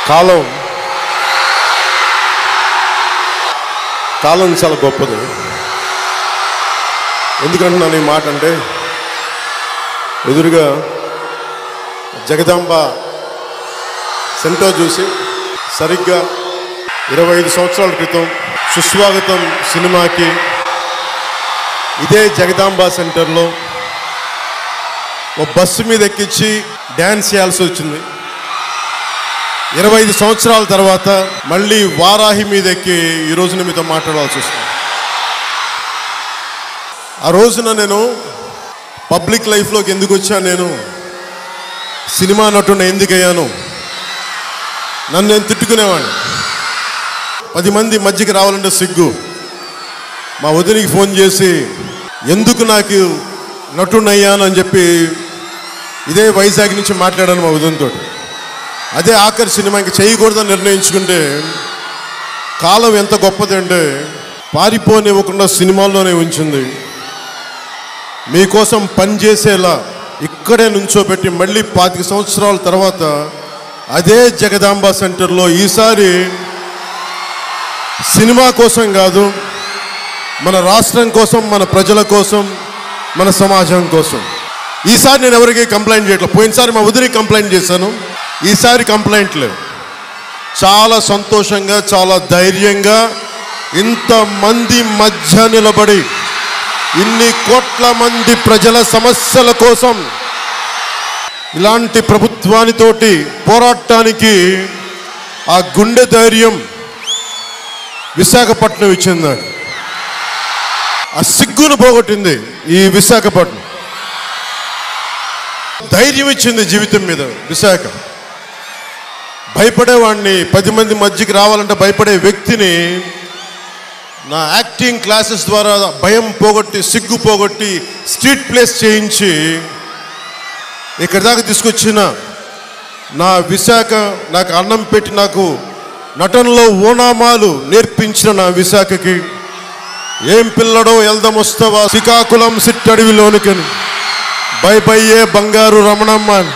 కాలం కాలం చాలా గొప్పది ఎందుకంటున్నాను ఈ మాట అంటే ఎదురుగా జగదాంబ సెంటర్ చూసి సరిగ్గా ఇరవై ఐదు సంవత్సరాల క్రితం సుస్వాగతం సినిమాకి ఇదే జగదాంబ సెంటర్లో ఓ బస్సు మీద ఎక్కించి డ్యాన్స్ చేయాల్సి వచ్చింది ఇరవై ఐదు సంవత్సరాల తర్వాత మళ్ళీ వారాహి మీద ఎక్కి ఈ రోజున మీతో మాట్లాడాల్సి వస్తుంది ఆ రోజున నేను పబ్లిక్ లైఫ్లోకి ఎందుకు వచ్చాను నేను సినిమా నటుడు ఎందుకు అయ్యాను నన్ను నేను తిట్టుకునేవాడిని పది మంది మధ్యకి రావాలంటే సిగ్గు మా వదినికి ఫోన్ చేసి ఎందుకు నాకు నటుడు అయ్యాను అని చెప్పి ఇదే వైజాగ్ నుంచి మాట్లాడాను మా వదినతో అదే ఆఖరి సినిమా ఇంక చేయకూడదని నిర్ణయించుకుంటే కాలం ఎంత గొప్పది అంటే పారిపోనివ్వకుండా సినిమాల్లోనే ఉంచింది మీకోసం పనిచేసేలా ఇక్కడే నుంచోబెట్టి మళ్ళీ పాతిక సంవత్సరాల తర్వాత అదే జగదాంబ సెంటర్లో ఈసారి సినిమా కోసం కాదు మన రాష్ట్రం కోసం మన ప్రజల కోసం మన సమాజం కోసం ఈసారి నేను ఎవరికి కంప్లైంట్ చేయట్లేదు పోయినసారి మా వదిలికి కంప్లైంట్ చేశాను ఈసారి కంప్లైంట్ లేవు చాలా సంతోషంగా చాలా ధైర్యంగా ఇంతమంది మధ్య నిలబడి ఇన్ని కోట్ల మంది ప్రజల సమస్యల కోసం ఇలాంటి ప్రభుత్వానితోటి పోరాటానికి ఆ గుండె ధైర్యం విశాఖపట్నం ఇచ్చింది నాకు ఆ సిగ్గును పోగొట్టింది ఈ విశాఖపట్నం ధైర్యం ఇచ్చింది జీవితం మీద విశాఖ భయపడేవాడిని పది మంది మధ్యకి రావాలంటే భయపడే వ్యక్తిని నా యాక్టింగ్ క్లాసెస్ ద్వారా భయం పోగొట్టి సిగ్గు పోగొట్టి స్ట్రీట్ ప్లేస్ చేయించి ఇక్కడ దాకా తీసుకొచ్చిన నా విశాఖ నాకు అన్నం పెట్టి నాకు నటనలో ఓనామాలు నేర్పించిన నా విశాఖకి ఏం పిల్లడో ఎల్దమొస్తవా శ్రీకాకుళం సిట్టడివిలోనికని బై బయ్యే బంగారు రమణమ్మ అని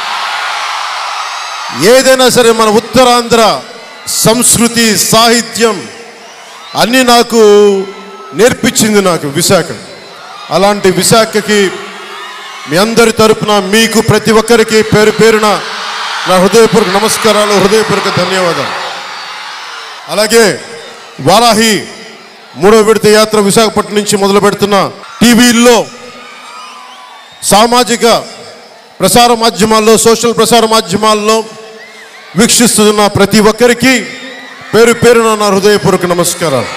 ఏదైనా సరే మన ఉత్తరాంధ్ర సంస్కృతి సాహిత్యం అన్నీ నాకు నేర్పించింది నాకు విశాఖ అలాంటి విశాఖకి మీ అందరి తరపున మీకు ప్రతి ఒక్కరికి పేరు పేరున నా హృదయపూర్వక నమస్కారాలు హృదయపూర్వక ధన్యవాదాలు అలాగే వారాహి మూడో విడత యాత్ర విశాఖపట్నం నుంచి మొదలు పెడుతున్న టీవీల్లో సామాజిక ప్రసార మాధ్యమాల్లో సోషల్ ప్రసార మాధ్యమాల్లో వీక్షిస్తున్న ప్రతి ఒక్కరికి పేరు పేరున నా హృదయపూర్వక నమస్కారాలు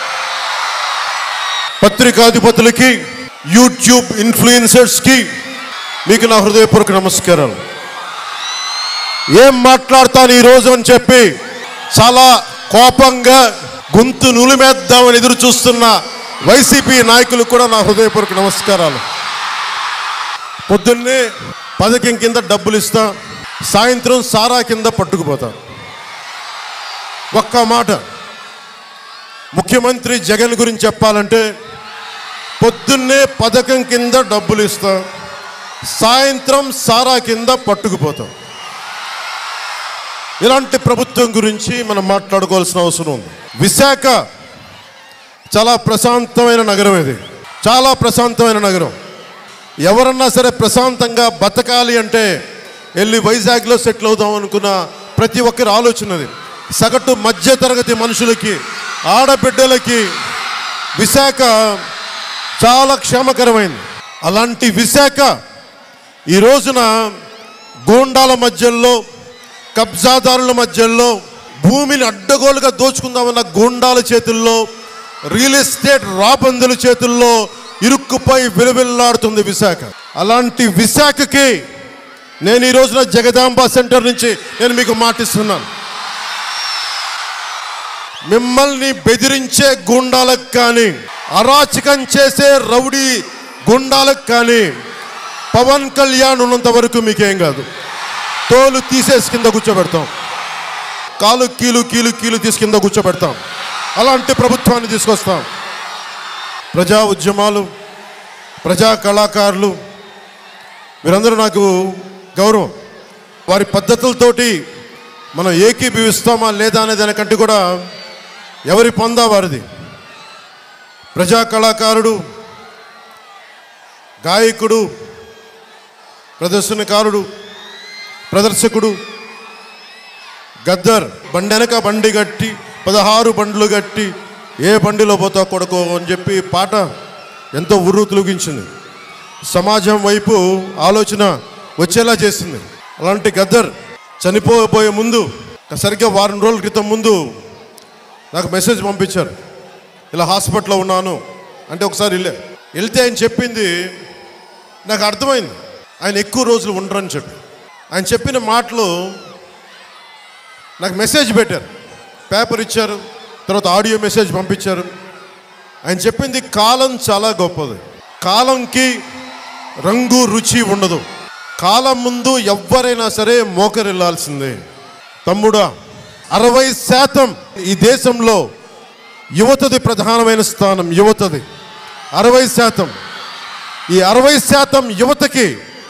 పత్రికాధిపతులకి యూట్యూబ్ ఇన్ఫ్లుయెన్సర్స్కి మీకు నా హృదయపూర్వక నమస్కారాలు ఏం మాట్లాడతాను ఈ రోజు అని చెప్పి చాలా కోపంగా గొంతు నులిమేద్దామని ఎదురు చూస్తున్న వైసీపీ నాయకులకు కూడా నా హృదయపూర్వక నమస్కారాలు పొద్దున్నే పథకం కింద డబ్బులు ఇస్తా సాయంత్రం సారా కింద పట్టుకుపోతా ఒక్క మాట ముఖ్యమంత్రి జగన్ గురించి చెప్పాలంటే పొద్దున్నే పథకం కింద డబ్బులు ఇస్తా సాయంత్రం సారా కింద పట్టుకుపోతాం ఇలాంటి ప్రభుత్వం గురించి మనం మాట్లాడుకోవాల్సిన అవసరం ఉంది విశాఖ చాలా ప్రశాంతమైన నగరం ఇది చాలా ప్రశాంతమైన నగరం ఎవరన్నా సరే ప్రశాంతంగా బతకాలి అంటే వెళ్ళి వైజాగ్లో సెటిల్ అవుదాం అనుకున్న ప్రతి ఒక్కరి ఆలోచనది సగటు మధ్యతరగతి మనుషులకి ఆడబిడ్డలకి విశాఖ చాలా క్షేమకరమైంది అలాంటి విశాఖ ఈ రోజున గూండాల మధ్యలో కబ్జాదారుల మధ్యలో భూమిని అడ్డగోలుగా దోచుకుందామన్న గూండాల చేతుల్లో రియల్ ఎస్టేట్ రాబందుల చేతుల్లో ఇరుక్కుపోయి విలువిల్లాడుతుంది విశాఖ అలాంటి విశాఖకి నేను ఈ రోజున జగదాంబ సెంటర్ నుంచి నేను మీకు మాటిస్తున్నాను మిమ్మల్ని బెదిరించే గుండాలకు కానీ అరాచకం చేసే రౌడీ గుండాలకు కానీ పవన్ కళ్యాణ్ ఉన్నంత వరకు మీకేం కాదు తోలు తీసేసి కింద కూర్చోబెడతాం కాలు కీలు కీలు కీలు తీసి కింద కూర్చోబెడతాం అలాంటి ప్రభుత్వాన్ని తీసుకొస్తాం ప్రజా ఉద్యమాలు ప్రజా కళాకారులు వీరందరూ నాకు గౌరవం వారి పద్ధతులతోటి మనం ఏకీభవిస్తామా లేదా అనే దానికంటే కూడా ఎవరి పొందా వారిది ప్రజా కళాకారుడు గాయకుడు ప్రదర్శనకారుడు ప్రదర్శకుడు గద్దర్ బండి వెనక బండి గట్టి పదహారు బండ్లు గట్టి ఏ బండిలో పోతా కొడుకో అని చెప్పి పాట ఎంతో ఉర్రు తొలగించింది సమాజం వైపు ఆలోచన వచ్చేలా చేసింది అలాంటి గద్దర్ చనిపోబోయే ముందు సరిగ్గా వారం రోజుల క్రితం ముందు నాకు మెసేజ్ పంపించారు ఇలా హాస్పిటల్లో ఉన్నాను అంటే ఒకసారి వెళ్ళే వెళ్తే ఆయన చెప్పింది నాకు అర్థమైంది ఆయన ఎక్కువ రోజులు ఉండరని చెప్పి ఆయన చెప్పిన మాటలు నాకు మెసేజ్ పెట్టారు పేపర్ ఇచ్చారు తర్వాత ఆడియో మెసేజ్ పంపించారు ఆయన చెప్పింది కాలం చాలా గొప్పది కాలంకి రంగు రుచి ఉండదు కాలం ముందు ఎవ్వరైనా సరే మోకరిల్లాల్సిందే తమ్ముడా అరవై శాతం ఈ దేశంలో యువతది ప్రధానమైన స్థానం యువతది అరవై శాతం ఈ అరవై శాతం యువతకి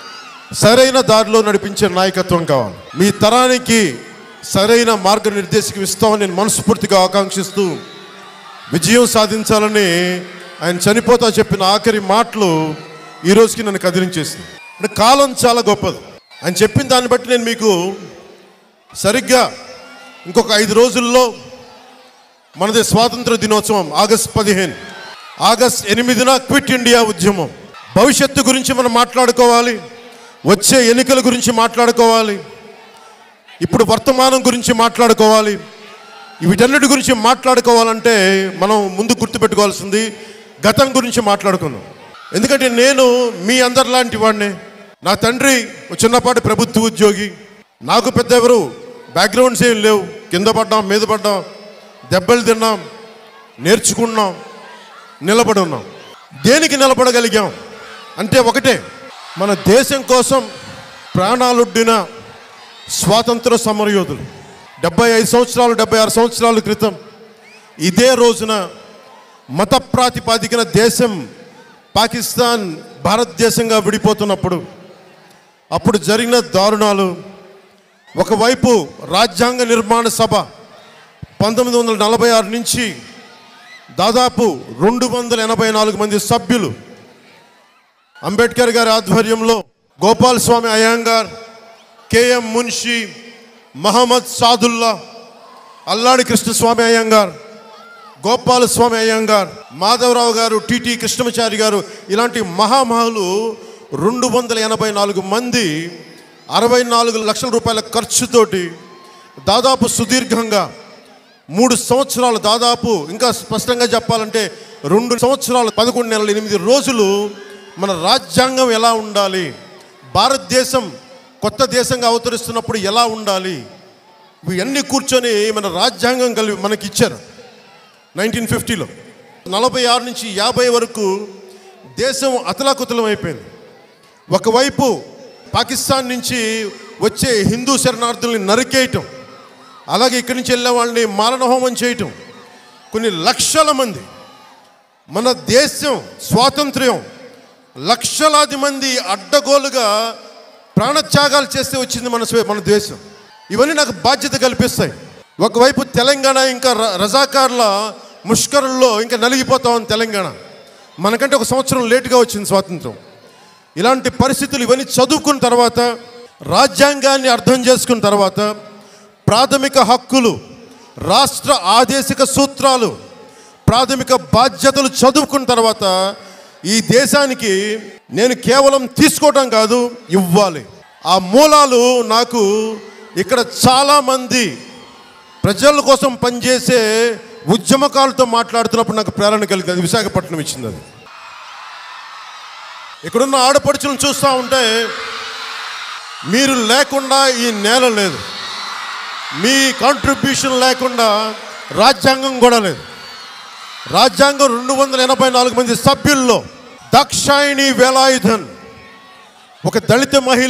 సరైన దారిలో నడిపించే నాయకత్వం కావాలి మీ తరానికి సరైన మార్గనిర్దేశకం ఇస్తామని నేను మనస్ఫూర్తిగా ఆకాంక్షిస్తూ విజయం సాధించాలని ఆయన చనిపోతా చెప్పిన ఆఖరి మాటలు ఈ రోజుకి నన్ను కదిలించేసింది అంటే కాలం చాలా గొప్పది ఆయన చెప్పిన దాన్ని బట్టి నేను మీకు సరిగ్గా ఇంకొక ఐదు రోజుల్లో మనది స్వాతంత్ర దినోత్సవం ఆగస్ట్ పదిహేను ఆగస్ట్ ఎనిమిదిన క్విట్ ఇండియా ఉద్యమం భవిష్యత్తు గురించి మనం మాట్లాడుకోవాలి వచ్చే ఎన్నికల గురించి మాట్లాడుకోవాలి ఇప్పుడు వర్తమానం గురించి మాట్లాడుకోవాలి వీటన్నిటి గురించి మాట్లాడుకోవాలంటే మనం ముందు గుర్తుపెట్టుకోవాల్సింది గతం గురించి మాట్లాడుకుందాం ఎందుకంటే నేను మీ అందరిలాంటి వాడిని నా తండ్రి ఒక చిన్నపాటి ప్రభుత్వ ఉద్యోగి నాకు పెద్ద ఎవరు బ్యాక్గ్రౌండ్స్ ఏం లేవు కింద పడ్డాం మీద పడ్డాం దెబ్బలు తిన్నాం నేర్చుకున్నాం నిలబడి ఉన్నాం దేనికి నిలబడగలిగాం అంటే ఒకటే మన దేశం కోసం ప్రాణాలుడ్డిన స్వాతంత్ర సమరయోధులు డెబ్బై ఐదు సంవత్సరాలు డెబ్బై ఆరు సంవత్సరాల క్రితం ఇదే రోజున మత ప్రాతిపాదికన దేశం పాకిస్తాన్ భారతదేశంగా విడిపోతున్నప్పుడు అప్పుడు జరిగిన దారుణాలు ఒకవైపు రాజ్యాంగ నిర్మాణ సభ పంతొమ్మిది వందల నలభై ఆరు నుంచి దాదాపు రెండు వందల ఎనభై నాలుగు మంది సభ్యులు అంబేద్కర్ గారి ఆధ్వర్యంలో గోపాల్ స్వామి అయ్యంగార్ కేఎం మున్షి మహమ్మద్ సాదుల్లా అల్లాడి కృష్ణస్వామి అయ్యంగార్ గోపాల స్వామి అయ్యంగార్ మాధవరావు గారు టిటి కృష్ణమాచారి గారు ఇలాంటి మహామహులు రెండు వందల ఎనభై నాలుగు మంది అరవై నాలుగు లక్షల రూపాయల ఖర్చుతోటి దాదాపు సుదీర్ఘంగా మూడు సంవత్సరాలు దాదాపు ఇంకా స్పష్టంగా చెప్పాలంటే రెండు సంవత్సరాలు పదకొండు నెలల ఎనిమిది రోజులు మన రాజ్యాంగం ఎలా ఉండాలి భారతదేశం కొత్త దేశంగా అవతరిస్తున్నప్పుడు ఎలా ఉండాలి ఇవన్నీ కూర్చొని మన రాజ్యాంగం కలిపి మనకి ఇచ్చారు నైన్టీన్ ఫిఫ్టీలో నలభై ఆరు నుంచి యాభై వరకు దేశం అతలాకుతలం అయిపోయింది ఒకవైపు పాకిస్తాన్ నుంచి వచ్చే హిందూ శరణార్థుల్ని నరికేయటం అలాగే ఇక్కడి నుంచి వెళ్ళే వాళ్ళని మారణహోమం చేయటం కొన్ని లక్షల మంది మన దేశం స్వాతంత్ర్యం లక్షలాది మంది అడ్డగోలుగా ప్రాణత్యాగాలు చేస్తే వచ్చింది మన స్వే- మన దేశం ఇవన్నీ నాకు బాధ్యత కల్పిస్తాయి ఒకవైపు తెలంగాణ ఇంకా ర- రజాకార్ల ముష్కరుల్లో ఇంకా నలిగిపోతా ఉంది తెలంగాణ మనకంటే ఒక సంవత్సరం లేటుగా వచ్చింది స్వాతంత్రం ఇలాంటి పరిస్థితులు ఇవన్నీ చదువుకున్న తర్వాత రాజ్యాంగాన్ని అర్థం చేసుకున్న తర్వాత ప్రాథమిక హక్కులు రాష్ట్ర ఆదేశిక సూత్రాలు ప్రాథమిక బాధ్యతలు చదువుకున్న తర్వాత ఈ దేశానికి నేను కేవలం తీసుకోవడం కాదు ఇవ్వాలి ఆ మూలాలు నాకు ఇక్కడ చాలామంది ప్రజల కోసం పనిచేసే ఉద్యమకాలతో మాట్లాడుతున్నప్పుడు నాకు ప్రేరణ కలిగింది అది విశాఖపట్నం ఇచ్చింది అది ఇక్కడున్న ఆడపడుచులను చూస్తూ ఉంటే మీరు లేకుండా ఈ నేల లేదు మీ కాంట్రిబ్యూషన్ లేకుండా రాజ్యాంగం కూడా లేదు రాజ్యాంగం రెండు వందల ఎనభై నాలుగు మంది సభ్యుల్లో దక్షాయిని వేలాయుధన్ ఒక దళిత మహిళ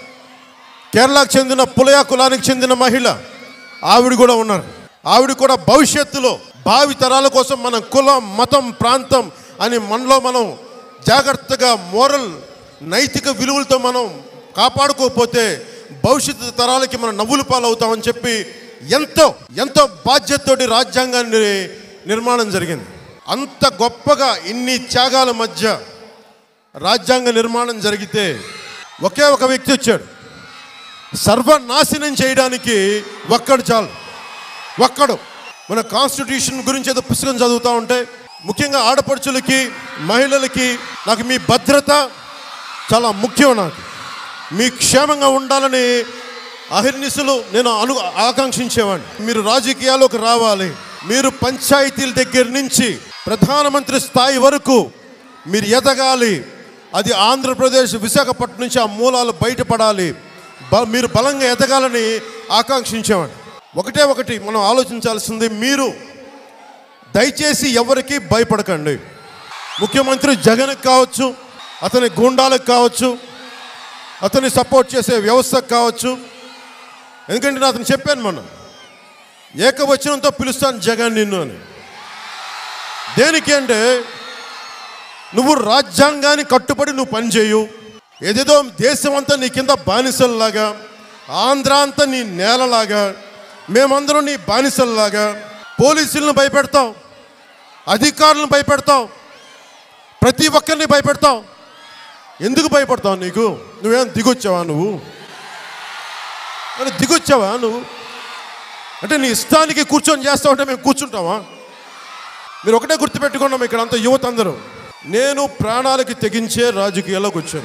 కేరళకు చెందిన పులయ కులానికి చెందిన మహిళ ఆవిడ కూడా ఉన్నారు ఆవిడ కూడా భవిష్యత్తులో భావి తరాల కోసం మన కులం మతం ప్రాంతం అని మనలో మనం జాగ్రత్తగా మోరల్ నైతిక విలువలతో మనం కాపాడుకోకపోతే భవిష్యత్తు తరాలకి మనం నవ్వులు పాలవుతామని చెప్పి ఎంతో ఎంతో బాధ్యతతోటి రాజ్యాంగాన్ని నిర్మాణం జరిగింది అంత గొప్పగా ఇన్ని త్యాగాల మధ్య రాజ్యాంగ నిర్మాణం జరిగితే ఒకే ఒక వ్యక్తి వచ్చాడు సర్వనాశనం చేయడానికి ఒక్కడు చాలు ఒక్కడు మన కాన్స్టిట్యూషన్ గురించి ఏదో పుస్తకం చదువుతూ ఉంటే ముఖ్యంగా ఆడపడుచులకి మహిళలకి నాకు మీ భద్రత చాలా ముఖ్యం నాకు మీ క్షేమంగా ఉండాలని అహిర్నిశలు నేను అను ఆకాంక్షించేవాడిని మీరు రాజకీయాల్లోకి రావాలి మీరు పంచాయతీల దగ్గర నుంచి ప్రధానమంత్రి స్థాయి వరకు మీరు ఎదగాలి అది ఆంధ్రప్రదేశ్ విశాఖపట్నం నుంచి ఆ మూలాలు బయటపడాలి బ- మీరు బలంగా ఎదగాలని ఆకాంక్షించేవాడిని ఒకటే ఒకటి మనం ఆలోచించాల్సింది మీరు దయచేసి ఎవరికి భయపడకండి ముఖ్యమంత్రి జగన్కి కావచ్చు అతని గూండాలకు కావచ్చు అతన్ని సపోర్ట్ చేసే వ్యవస్థకు కావచ్చు ఎందుకంటే నేను అతను చెప్పాను మనం ఏకవచనంతో పిలుస్తాను జగన్ నిన్ను అని దేనికి అంటే నువ్వు రాజ్యాంగాన్ని కట్టుబడి నువ్వు పనిచేయు ఏదేదో దేశం అంతా నీ కింద బానిసల్లాగా ఆంధ్ర అంతా నీ నేలలాగా మేమందరం నీ బానిసల్లాగా పోలీసులను భయపెడతాం అధికారులను భయపెడతాం ప్రతి ఒక్కరిని భయపెడతాం ఎందుకు భయపడతావు నీకు నువ్వేం దిగొచ్చావా నువ్వు అని దిగొచ్చావా నువ్వు అంటే నీ ఇష్టానికి కూర్చొని చేస్తావు అంటే మేము కూర్చుంటావా మీరు ఒకటే గుర్తుపెట్టుకున్నాం ఇక్కడ అంత యువత అందరూ నేను ప్రాణాలకి తెగించే రాజకీయాల్లోకి వచ్చాను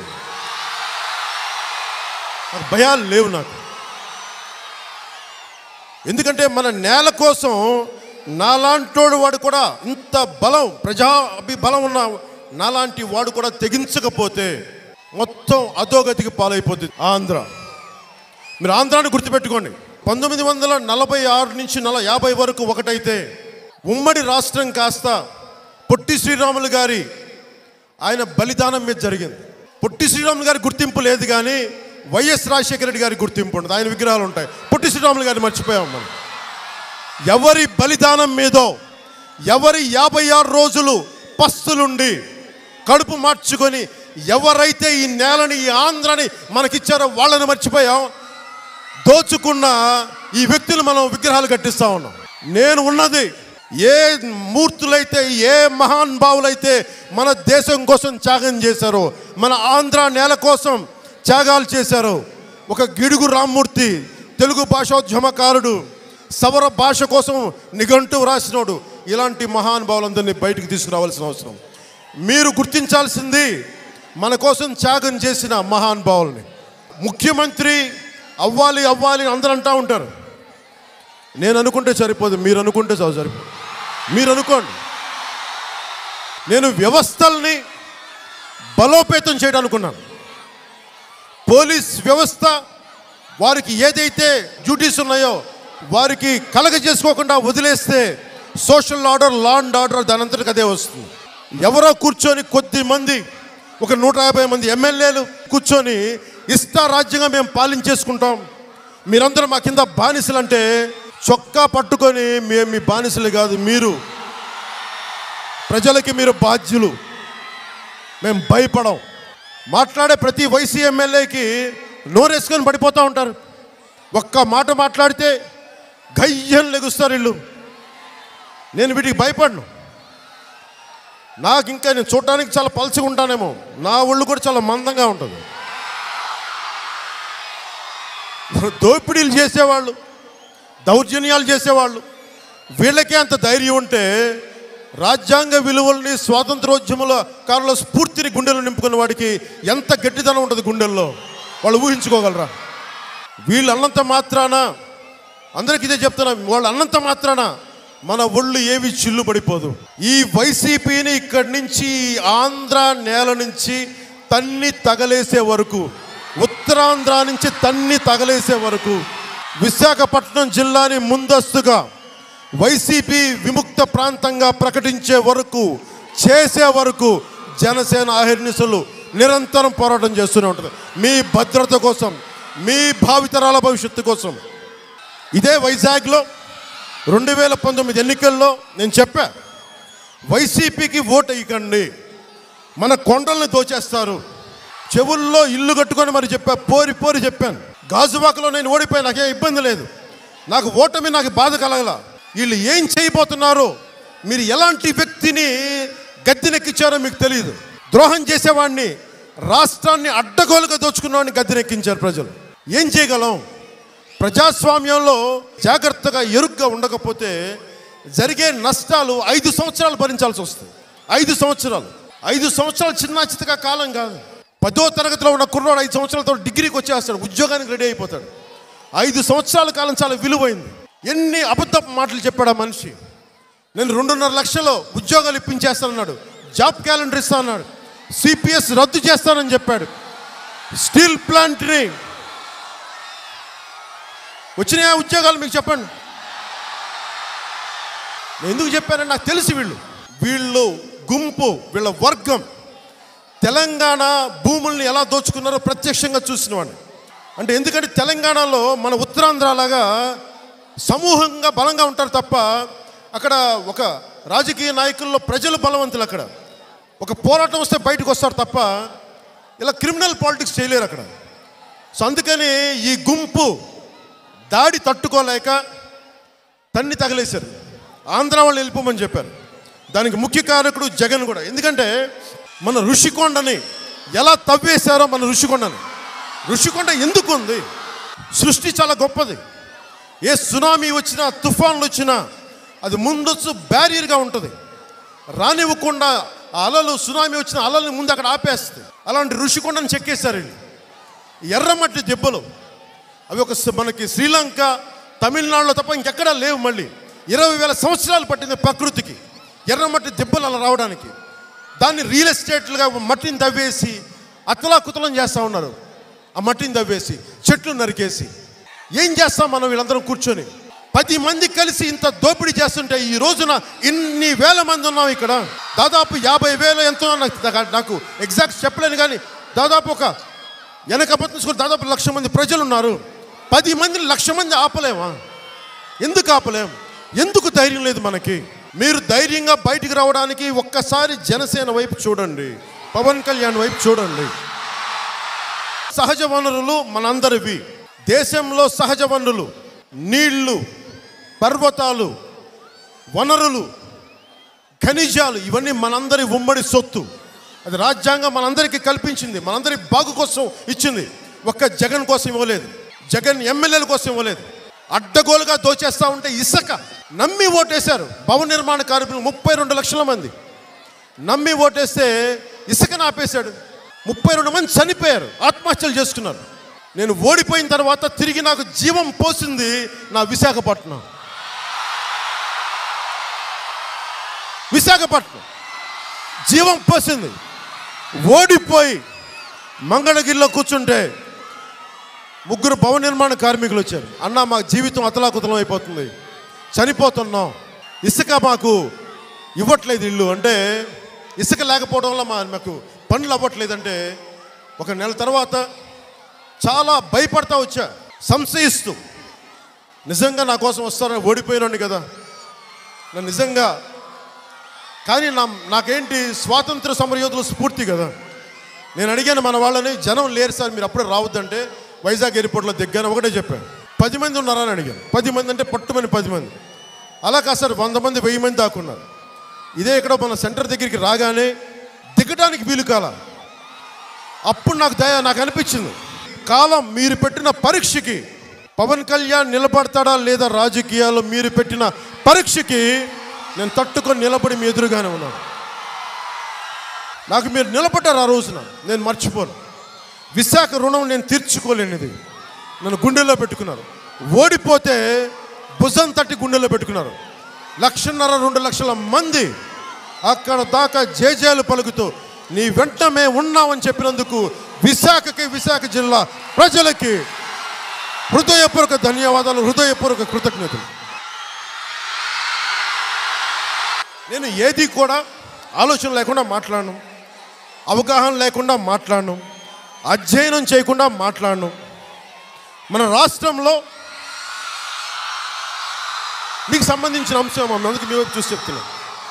నాకు భయాలు లేవు నాకు ఎందుకంటే మన నేల కోసం నాలాంటోడు వాడు కూడా ఇంత బలం ప్రజా బలం ఉన్న నాలాంటి వాడు కూడా తెగించకపోతే మొత్తం అధోగతికి పాలైపోతుంది ఆంధ్ర మీరు ఆంధ్రాని గుర్తుపెట్టుకోండి పంతొమ్మిది వందల నలభై ఆరు నుంచి నల యాభై వరకు ఒకటైతే ఉమ్మడి రాష్ట్రం కాస్త పొట్టి శ్రీరాములు గారి ఆయన బలిదానం మీద జరిగింది పొట్టి శ్రీరాములు గారి గుర్తింపు లేదు కానీ వైఎస్ రాజశేఖర రెడ్డి గారి గుర్తింపు ఉంటుంది ఆయన విగ్రహాలు ఉంటాయి పొట్టి శ్రీరాములు గారిని మర్చిపోయాం మనం ఎవరి బలిదానం మీదో ఎవరి యాభై ఆరు రోజులు పస్తులుండి కడుపు మార్చుకొని ఎవరైతే ఈ నేలని ఈ ఆంధ్రని మనకిచ్చారో వాళ్ళని మర్చిపోయాం దోచుకున్న ఈ వ్యక్తులు మనం విగ్రహాలు కట్టిస్తా ఉన్నాం నేను ఉన్నది ఏ మూర్తులైతే ఏ మహాన్ భావులైతే మన దేశం కోసం త్యాగం చేశారో మన ఆంధ్ర నేల కోసం త్యాగాలు చేశారో ఒక గిడుగు రామ్మూర్తి తెలుగు భాషోద్యమకారుడు సవర భాష కోసం నిఘంటు రాసినోడు ఇలాంటి మహానుభావులందరినీ బయటికి తీసుకురావాల్సిన అవసరం మీరు గుర్తించాల్సింది మన కోసం త్యాగం చేసిన మహానుభావుల్ని ముఖ్యమంత్రి అవ్వాలి అవ్వాలి అని అందరూ అంటూ ఉంటారు నేను అనుకుంటే సరిపోదు మీరు అనుకుంటే చాలు సరిపోదు మీరు అనుకోండి నేను వ్యవస్థల్ని బలోపేతం చేయడం అనుకున్నాను పోలీస్ వ్యవస్థ వారికి ఏదైతే డ్యూటీస్ ఉన్నాయో వారికి కలగ చేసుకోకుండా వదిలేస్తే social order law and order దాని అంతటికి అదే వస్తుంది ఎవరో కూర్చొని కొద్ది మంది ఒక నూట యాభై మంది ఎమ్మెల్యేలు కూర్చొని ఇష్ట రాజ్యంగా మేము పాలించేసుకుంటాం మీరందరూ మా కింద బానిసలు అంటే చొక్కా పట్టుకొని మేము మీ బానిసలు కాదు మీరు ప్రజలకి మీరు బాధ్యులు మేము భయపడం మాట్లాడే ప్రతి వైసీ ఎమ్మెల్యేకి నోరేసుకొని పడిపోతూ ఉంటారు ఒక్క మాట మాట్లాడితే గయ్యం లెగుస్తారు వీళ్ళు నేను వీటికి భయపడను నాకు ఇంకా నేను చూడడానికి చాలా పలుచగా ఉంటానేమో నా ఒళ్ళు కూడా చాలా మందంగా ఉంటుంది దోపిడీలు చేసేవాళ్ళు దౌర్జన్యాలు చేసేవాళ్ళు వీళ్ళకే అంత ధైర్యం ఉంటే రాజ్యాంగ విలువల్ని స్వాతంత్రోద్యముల కాలంలో స్ఫూర్తిని గుండెలు నింపుకున్న వాడికి ఎంత గట్టిదనం ఉంటుంది గుండెల్లో వాళ్ళు ఊహించుకోగలరా వీళ్ళు అన్నంత మాత్రాన అందరికి ఇదే చెప్తున్నా వాళ్ళు అన్నంత మాత్రాన మన ఒళ్ళు ఏవి చిల్లు పడిపోదు ఈ వైసీపీని ఇక్కడి నుంచి ఆంధ్ర నేల నుంచి తన్ని తగలేసే వరకు ఉత్తరాంధ్ర నుంచి తన్ని తగలేసే వరకు విశాఖపట్నం జిల్లాని ముందస్తుగా వైసీపీ విముక్త ప్రాంతంగా ప్రకటించే వరకు చేసే వరకు జనసేన అహిర్నిశలు నిరంతరం పోరాటం చేస్తూనే ఉంటుంది మీ భద్రత కోసం మీ భావితరాల భవిష్యత్తు కోసం ఇదే వైజాగ్లో రెండు వేల పంతొమ్మిది ఎన్నికల్లో నేను చెప్పా వైసీపీకి ఓటు వేయకండి మన కొండల్ని దోచేస్తారు చెవుల్లో ఇల్లు కట్టుకొని మరి చెప్పా పోరి పోరి చెప్పాను గాజువాకలో నేను ఓడిపోయి నాకేం ఇబ్బంది లేదు నాకు ఓటమి నాకు బాధ కలగల వీళ్ళు ఏం చేయబోతున్నారో మీరు ఎలాంటి వ్యక్తిని గద్దెనెక్కించారో మీకు తెలియదు ద్రోహం చేసేవాడిని రాష్ట్రాన్ని అడ్డగోలుగా దోచుకున్నవాడిని గద్దెనెక్కించారు ప్రజలు ఏం చేయగలం ప్రజాస్వామ్యంలో జాగ్రత్తగా ఎరుగ్గా ఉండకపోతే జరిగే నష్టాలు ఐదు సంవత్సరాలు భరించాల్సి వస్తుంది ఐదు సంవత్సరాలు ఐదు సంవత్సరాలు చిన్న చితక కాలం కాదు పదో తరగతిలో ఉన్న కుర్రోడు ఐదు సంవత్సరాలతో డిగ్రీకి వచ్చేస్తాడు ఉద్యోగానికి రెడీ అయిపోతాడు ఐదు సంవత్సరాల కాలం చాలా విలువైంది ఎన్ని అబద్ధపు మాటలు చెప్పాడు ఆ మనిషి నేను రెండున్నర లక్షలు ఉద్యోగాలు ఇప్పించేస్తానన్నాడు జాబ్ క్యాలెండర్ ఇస్తా అన్నాడు సిపిఎస్ రద్దు చేస్తానని చెప్పాడు స్టీల్ ప్లాంట్ని వచ్చినాయా ఉద్యోగాలు మీకు చెప్పండి నేను ఎందుకు చెప్పానని నాకు తెలిసి వీళ్ళు వీళ్ళు గుంపు వీళ్ళ వర్గం తెలంగాణ భూముల్ని ఎలా దోచుకున్నారో ప్రత్యక్షంగా చూసిన వాడిని అంటే ఎందుకంటే తెలంగాణలో మన ఉత్తరాంధ్ర లాగా సమూహంగా బలంగా ఉంటారు తప్ప అక్కడ ఒక రాజకీయ నాయకుల్లో ప్రజలు బలవంతులు అక్కడ ఒక పోరాటం వస్తే బయటకు వస్తారు తప్ప ఇలా క్రిమినల్ పాలిటిక్స్ చేయలేరు అక్కడ సో అందుకని ఈ గుంపు దాడి తట్టుకోలేక తన్ని తగిలేశారు ఆంధ్ర వాళ్ళు వెళ్ళిపోమని చెప్పారు దానికి ముఖ్య కారకుడు జగన్ కూడా ఎందుకంటే మన ఋషికొండని ఎలా తవ్వేశారో మన ఋషికొండని ఋషికొండ ఎందుకు ఉంది సృష్టి చాలా గొప్పది ఏ సునామీ వచ్చినా తుఫాన్లు వచ్చినా అది ముందొచ్చు బ్యారియర్గా ఉంటుంది రానివ్వకుండా ఆ అలలు సునామీ వచ్చిన అలల్ని ముందు అక్కడ ఆపేస్తుంది అలాంటి ఋషికొండని చెక్కేశారు వీళ్ళు ఎర్రమట్టి దెబ్బలు అవి ఒక స- మనకి శ్రీలంక తమిళనాడులో తప్ప ఇంకెక్కడా లేవు మళ్ళీ ఇరవై వేల సంవత్సరాలు పట్టింది ప్రకృతికి ఎర్రమట్టి దెబ్బలు అలా రావడానికి దాన్ని రియల్ ఎస్టేట్లుగా మట్టిని తవ్వేసి అతలాకుతలం చేస్తూ ఉన్నారు ఆ మట్టిని తవ్వేసి చెట్లు నరికేసి ఏం చేస్తాం మనం వీళ్ళందరం కూర్చొని పది మంది కలిసి ఇంత దోపిడీ చేస్తుంటే ఈ రోజున ఇన్ని వేల మంది ఉన్నాం ఇక్కడ దాదాపు యాభై వేలు ఎంతో నాకు నాకు ఎగ్జాక్ట్ చెప్పలేను కానీ దాదాపు ఒక వెనక పట్టించుకుని దాదాపు లక్ష మంది ప్రజలు ఉన్నారు పది మందిని లక్ష మంది ఆపలేమా ఎందుకు ఆపలేం ఎందుకు ధైర్యం లేదు మనకి మీరు ధైర్యంగా బయటికి రావడానికి ఒక్కసారి జనసేన వైపు చూడండి పవన్ కళ్యాణ్ వైపు చూడండి సహజ వనరులు మనందరివి దేశంలో సహజ వనరులు నీళ్లు పర్వతాలు వనరులు ఖనిజాలు ఇవన్నీ మనందరి ఉమ్మడి సొత్తు అది రాజ్యాంగం మనందరికీ కల్పించింది మనందరి బాగు కోసం ఇచ్చింది ఒక్క జగన్ కోసం ఇవ్వలేదు జగన్ ఎమ్మెల్యేల కోసం ఇవ్వలేదు అడ్డగోలుగా దోచేస్తా ఉంటే ఇసుక నమ్మి ఓటేశారు భవన నిర్మాణ కార్మికులు ముప్పై రెండు లక్షల మంది నమ్మి ఓటేస్తే ఇసుకను ఆపేశాడు ముప్పై రెండు మంది చనిపోయారు ఆత్మహత్యలు చేసుకున్నారు నేను ఓడిపోయిన తర్వాత తిరిగి నాకు జీవం పోసింది నా విశాఖపట్నం విశాఖపట్నం జీవం పోసింది ఓడిపోయి మంగళగిరిలో కూర్చుంటే ముగ్గురు భవన నిర్మాణ కార్మికులు వచ్చారు అన్న మా జీవితం అతలాకుతలం అయిపోతుంది చనిపోతున్నాం ఇసుక మాకు ఇవ్వట్లేదు ఇల్లు అంటే ఇసుక లేకపోవడం వల్ల మా మాకు పనులు అవ్వట్లేదంటే ఒక నెల తర్వాత చాలా భయపడతా వచ్చా సంశయిస్తూ నిజంగా నా కోసం వస్తారని ఓడిపోయినండి కదా నేను నిజంగా కానీ నా నాకేంటి స్వాతంత్ర సమరయోధుల స్ఫూర్తి కదా నేను అడిగాను మన వాళ్ళని జనం లేరు సార్ మీరు అప్పుడే రావద్దంటే వైజాగ్ ఎయిర్పోర్ట్లో దిగ్గాను ఒకటే చెప్పాను పది మంది ఉన్నారని అడిగాను పది మంది అంటే పట్టుమని పది మంది అలా కాదు సార్ వంద మంది వెయ్యి మంది దాకున్నారు ఇదే ఇక్కడ మన సెంటర్ దగ్గరికి రాగానే దిగడానికి వీలు కాల అప్పుడు నాకు దయ నాకు అనిపించింది కాలం మీరు పెట్టిన పరీక్షకి పవన్ కళ్యాణ్ నిలబడతాడా లేదా రాజకీయాల్లో మీరు పెట్టిన పరీక్షకి నేను తట్టుకొని నిలబడి మీ ఎదురుగానే ఉన్నాను నాకు మీరు నిలబడ్డారు ఆ రోజున నేను మర్చిపోను విశాఖ రుణం నేను తీర్చుకోలేనిది నన్ను గుండెల్లో పెట్టుకున్నారు ఓడిపోతే భుజం తట్టి గుండెల్లో పెట్టుకున్నారు లక్షన్నర రెండు లక్షల మంది అక్కడ దాకా జేజేలు పలుకుతూ నీ వెంట మేము ఉన్నామని చెప్పినందుకు విశాఖకి విశాఖ జిల్లా ప్రజలకి హృదయపూర్వక ధన్యవాదాలు హృదయపూర్వక కృతజ్ఞతలు నేను ఏది కూడా ఆలోచన లేకుండా మాట్లాడను అవగాహన లేకుండా మాట్లాడను అధ్యయనం చేయకుండా మాట్లాడను మన రాష్ట్రంలో మీకు సంబంధించిన అంశం అమ్మ, అందుకు మీ వైపు చూసి చెప్తున్నాను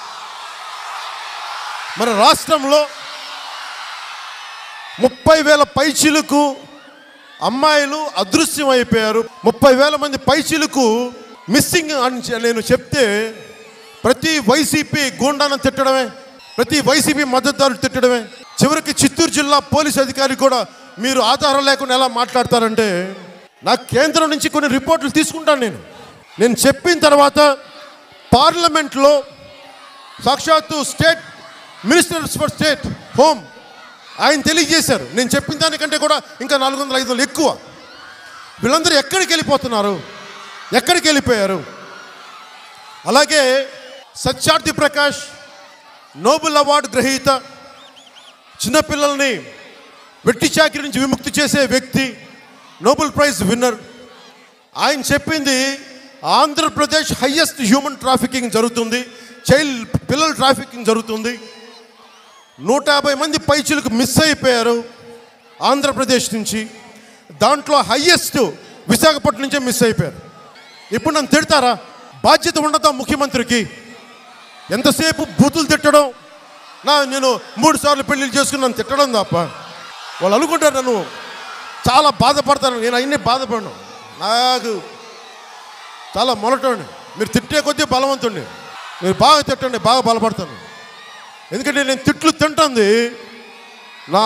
మన రాష్ట్రంలో ముప్పై వేల పైచీలకు అమ్మాయిలు అదృశ్యం అయిపోయారు ముప్పై వేల మంది పైచీలకు మిస్సింగ్ అని చె- నేను చెప్తే ప్రతి వైసీపీ గూండాను తిట్టడమే ప్రతి వైసీపీ మద్దతుదారులు తిట్టడమే చివరికి చిత్తూరు జిల్లా పోలీస్ అధికారి కూడా మీరు ఆధారం లేకుండా ఎలా మాట్లాడతారంటే నాకు కేంద్రం నుంచి కొన్ని రిపోర్ట్లు తీసుకుంటాను నేను నేను చెప్పిన తర్వాత పార్లమెంట్లో సాక్షాత్తు state ministers for state home ఆయన తెలియజేశారు నేను చెప్పిన దానికంటే కూడా ఇంకా నాలుగు వందల ఐదు వందలు ఎక్కువ వీళ్ళందరూ ఎక్కడికి వెళ్ళిపోతున్నారు ఎక్కడికి వెళ్ళిపోయారు అలాగే సత్యార్థి ప్రకాష్ నోబెల్ అవార్డు గ్రహీత చిన్నపిల్లల్ని వెట్టి చాకిరి నుంచి విముక్తి చేసే వ్యక్తి నోబెల్ ప్రైజ్ విన్నర్ ఆయన చెప్పింది ఆంధ్రప్రదేశ్ హయ్యెస్ట్ హ్యూమన్ ట్రాఫికింగ్ జరుగుతుంది చైల్డ్ పిల్లల ట్రాఫికింగ్ జరుగుతుంది నూట యాభై మంది పైచులకు మిస్ అయిపోయారు ఆంధ్రప్రదేశ్ నుంచి దాంట్లో హయ్యెస్ట్ విశాఖపట్నం నుంచే మిస్ అయిపోయారు ఇప్పుడు నన్ను తిడతారా బాధ్యత ఉండదా ముఖ్యమంత్రికి ఎంతసేపు బూతులు తిట్టడం నా నేను మూడు సార్లు పెళ్లి చేసుకుని నన్ను తిట్టడం తప్ప వాళ్ళు అనుకుంటారు నన్ను చాలా బాధపడతాను నేను అన్నీ బాధపడను నాకు చాలా మొలటండి మీరు తిట్టే కొద్దీ బలవంతుండి మీరు బాగా తిట్టండి బాగా బలపడతాను ఎందుకంటే నేను తిట్లు తింటుంది నా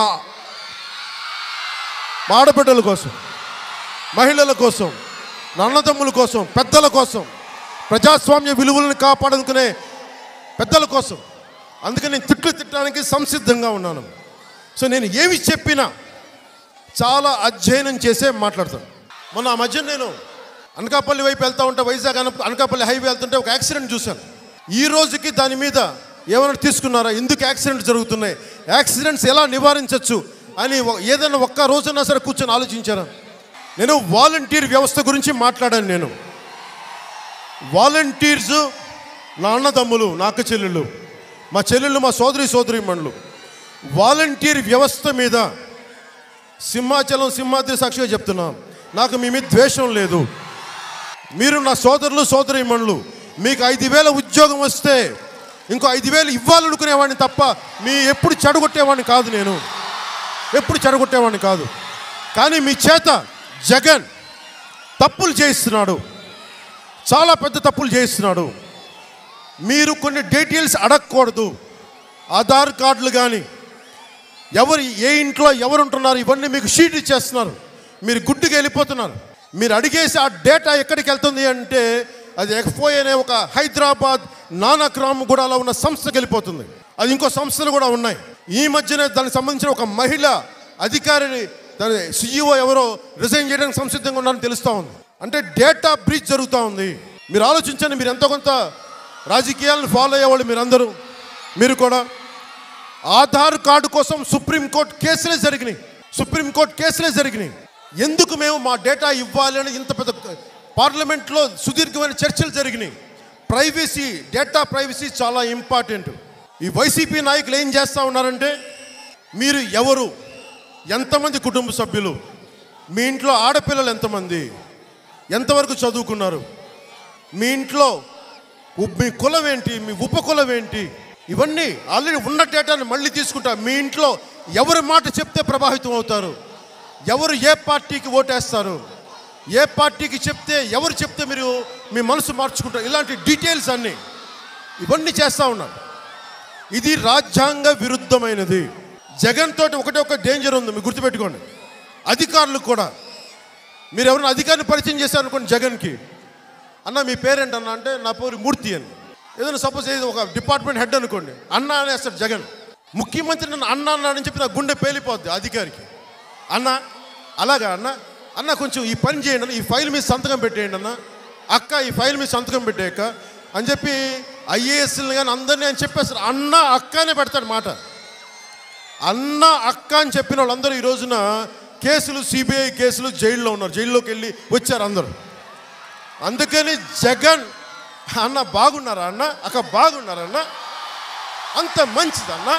మా ఆడబిడ్డల కోసం మహిళల కోసం నా అన్నదమ్ముల కోసం పెద్దల కోసం ప్రజాస్వామ్య విలువలను కాపాడుకునే పెద్దల కోసం అందుకని నేను తిట్లు తిట్టడానికి సంసిద్ధంగా ఉన్నాను సో నేను ఏమి చెప్పినా చాలా అధ్యయనం చేసే మాట్లాడతాను మొన్న ఆ మధ్య నేను అనకాపల్లి వైపు వెళ్తా ఉంటే వైజాగ్ అన- అనకాపల్లి హైవే వెళ్తుంటే ఒక యాక్సిడెంట్ చూశాను ఈ రోజుకి దాని మీద ఏమైనా తీసుకున్నారా ఎందుకు యాక్సిడెంట్స్ జరుగుతున్నాయి యాక్సిడెంట్స్ ఎలా నివారించవచ్చు అని ఒ- ఏదైనా ఒక్క రోజున్నా సరే కూర్చొని ఆలోచించారా నేను వాలంటీర్ వ్యవస్థ గురించి మాట్లాడాను నేను వాలంటీర్స్ నా అన్నదమ్ములు నా అక్క చెల్లెళ్ళు మా చెల్లెళ్ళు మా సోదరి సోదరి వాలంటీర్ వ్యవస్థ మీద సింహాచలం సింహాద్రి సాక్షిగా చెప్తున్నాం నాకు మీ మీద ద్వేషం లేదు మీరు నా సోదరులు సోదరిమణులు మీకు ఐదు వేల ఉద్యోగం వస్తే ఇంకో ఐదు వేలు ఇవ్వాలనుకునేవాడిని తప్ప మీ ఎప్పుడు చెడగొట్టేవాడిని కాదు నేను ఎప్పుడు చెడగొట్టేవాడిని కాదు కానీ మీ చేత జగన్ తప్పులు చేయిస్తున్నాడు చాలా పెద్ద తప్పులు చేయిస్తున్నాడు మీరు కొన్ని డీటెయిల్స్ అడగకూడదు ఆధార్ కార్డులు కానీ ఎవరు ఏ ఇంట్లో ఎవరు ఉంటున్నారు ఇవన్నీ మీకు షీట్ ఇచ్చేస్తున్నారు మీరు గుడ్డుగా వెళ్ళిపోతున్నారు మీరు అడిగేసి ఆ డేటా ఎక్కడికి వెళ్తుంది అంటే అది ఎక్ఫోయ్ అనే ఒక హైదరాబాద్ నానక్రామ్గూడలో ఉన్న సంస్థకి వెళ్ళిపోతుంది అది ఇంకో సంస్థలు కూడా ఉన్నాయి ఈ మధ్యనే దానికి సంబంధించిన ఒక మహిళ అధికారిని దాని సీఈఓ ఎవరో రిజైన్ చేయడానికి సంసిద్ధంగా ఉన్నారని తెలుస్తూ ఉంది అంటే డేటా బ్రీచ్ జరుగుతూ ఉంది మీరు ఆలోచించండి మీరు ఎంతో కొంత రాజకీయాలను ఫాలో అయ్యేవాళ్ళు మీరందరూ మీరు కూడా ఆధార్ కార్డు కోసం సుప్రీంకోర్టు కేసులే జరిగినాయి సుప్రీంకోర్టు కేసులే జరిగినాయి ఎందుకు మేము మా డేటా ఇవ్వాలి అని ఇంత పెద్ద పార్లమెంట్లో సుదీర్ఘమైన చర్చలు జరిగినాయి ప్రైవసీ డేటా ప్రైవసీ చాలా ఇంపార్టెంట్ ఈ వైసీపీ నాయకులు ఏం చేస్తూ ఉన్నారంటే మీరు ఎవరు ఎంతమంది కుటుంబ సభ్యులు మీ ఇంట్లో ఆడపిల్లలు ఎంతమంది ఎంతవరకు చదువుకున్నారు మీ ఇంట్లో ఉ- మీ కులం ఏంటి మీ ఉపకులం ఏంటి ఇవన్నీ ఆల్రెడీ ఉన్న డేటాను మళ్ళీ తీసుకుంటా మీ ఇంట్లో ఎవరి మాట చెప్తే ప్రభావితం అవుతారు ఎవరు ఏ పార్టీకి ఓటేస్తారు ఏ పార్టీకి చెప్తే ఎవరు చెప్తే మీరు మీ మనసు మార్చుకుంటారు ఇలాంటి డీటెయిల్స్ అన్నీ ఇవన్నీ చేస్తూ ఉన్నారు ఇది రాజ్యాంగ విరుద్ధమైనది జగన్ తోటి ఒకటే ఒక డేంజర్ ఉంది మీరు గుర్తుపెట్టుకోండి అధికారులకు కూడా మీరు ఎవరైనా అధికారిని పరిచయం చేశారనుకోండి జగన్కి అన్న మీ పేరేంటి అన్న అంటే నా పేరు మూర్తి అని ఏదైనా సపోజ్ ఏదో ఒక డిపార్ట్మెంట్ హెడ్ అనుకోండి అన్న అనేస్తాడు జగన్ ముఖ్యమంత్రి నన్ను అన్న అన్నాడని చెప్పి నా గుండె పేలిపోద్ది అధికారికి అన్న అలాగా అన్న అన్న కొంచెం ఈ పని చేయండి అన్న ఈ ఫైల్ మీద సంతకం పెట్టేయండి అన్న అక్క ఈ ఫైల్ మీద సంతకం పెట్టేయక్క అని చెప్పి ఐఏఎస్ని కానీ అందరినీ అని చెప్పేస్తారు అన్న అక్క అనే పెడతాడు మాట అన్న అక్క అని చెప్పిన వాళ్ళందరూ ఈ రోజున కేసులు సిబిఐ కేసులు జైల్లో ఉన్నారు జైల్లోకి వెళ్ళి వచ్చారు అందరూ అందుకని జగన్ అన్న బాగున్నారా అన్న అక్క బాగున్నారా అన్న అంత మంచిది అన్న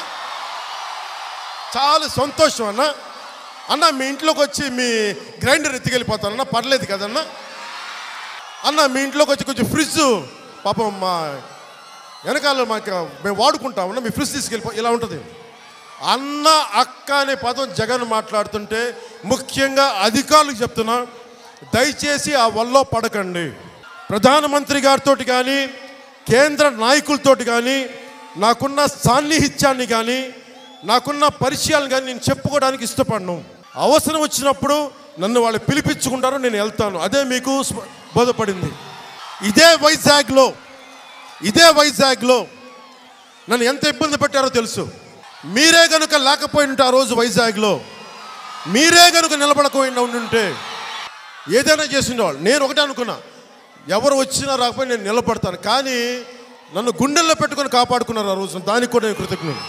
చాలా సంతోషం అన్న అన్న మీ ఇంట్లోకి వచ్చి మీ గ్రైండర్ ఎత్తుకెళ్ళిపోతానన్న పర్లేదు కదన్న అన్న మీ ఇంట్లోకి వచ్చి కొంచెం ఫ్రిడ్జ్ పాపం మా వెనకాల మాకు మేము వాడుకుంటామన్నా మీ ఫ్రిడ్జ్ తీసుకెళ్ళిపో ఇలా ఉంటుంది అన్న అక్క అనే పదం జగన్ మాట్లాడుతుంటే ముఖ్యంగా అధికారులకు చెప్తున్నా దయచేసి ఆ వల్లో పడకండి ప్రధానమంత్రి గారితో కానీ కేంద్ర నాయకులతో కానీ నాకున్న సాన్నిహిత్యాన్ని కానీ నాకున్న పరిచయాలు కానీ నేను చెప్పుకోవడానికి ఇష్టపడను అవసరం వచ్చినప్పుడు నన్ను వాళ్ళు పిలిపించుకుంటారు నేను వెళ్తాను అదే మీకు స్ప- బోధపడింది ఇదే వైజాగ్లో ఇదే వైజాగ్లో నన్ను ఎంత ఇబ్బంది పెట్టారో తెలుసు మీరే గనుక లేకపోయి ఉంటే ఆ రోజు వైజాగ్లో మీరే గనుక నిలబడకపోయినా ఉండుంటే ఏదైనా చేసిండేవాళ్ళు నేను ఒకటే అనుకున్నా ఎవరు వచ్చినా రాకపోయి నేను నిలబడతాను కానీ నన్ను గుండెల్లో పెట్టుకొని కాపాడుకున్నారు ఆ రోజు దానికి కూడా నేను కృతజ్ఞుడు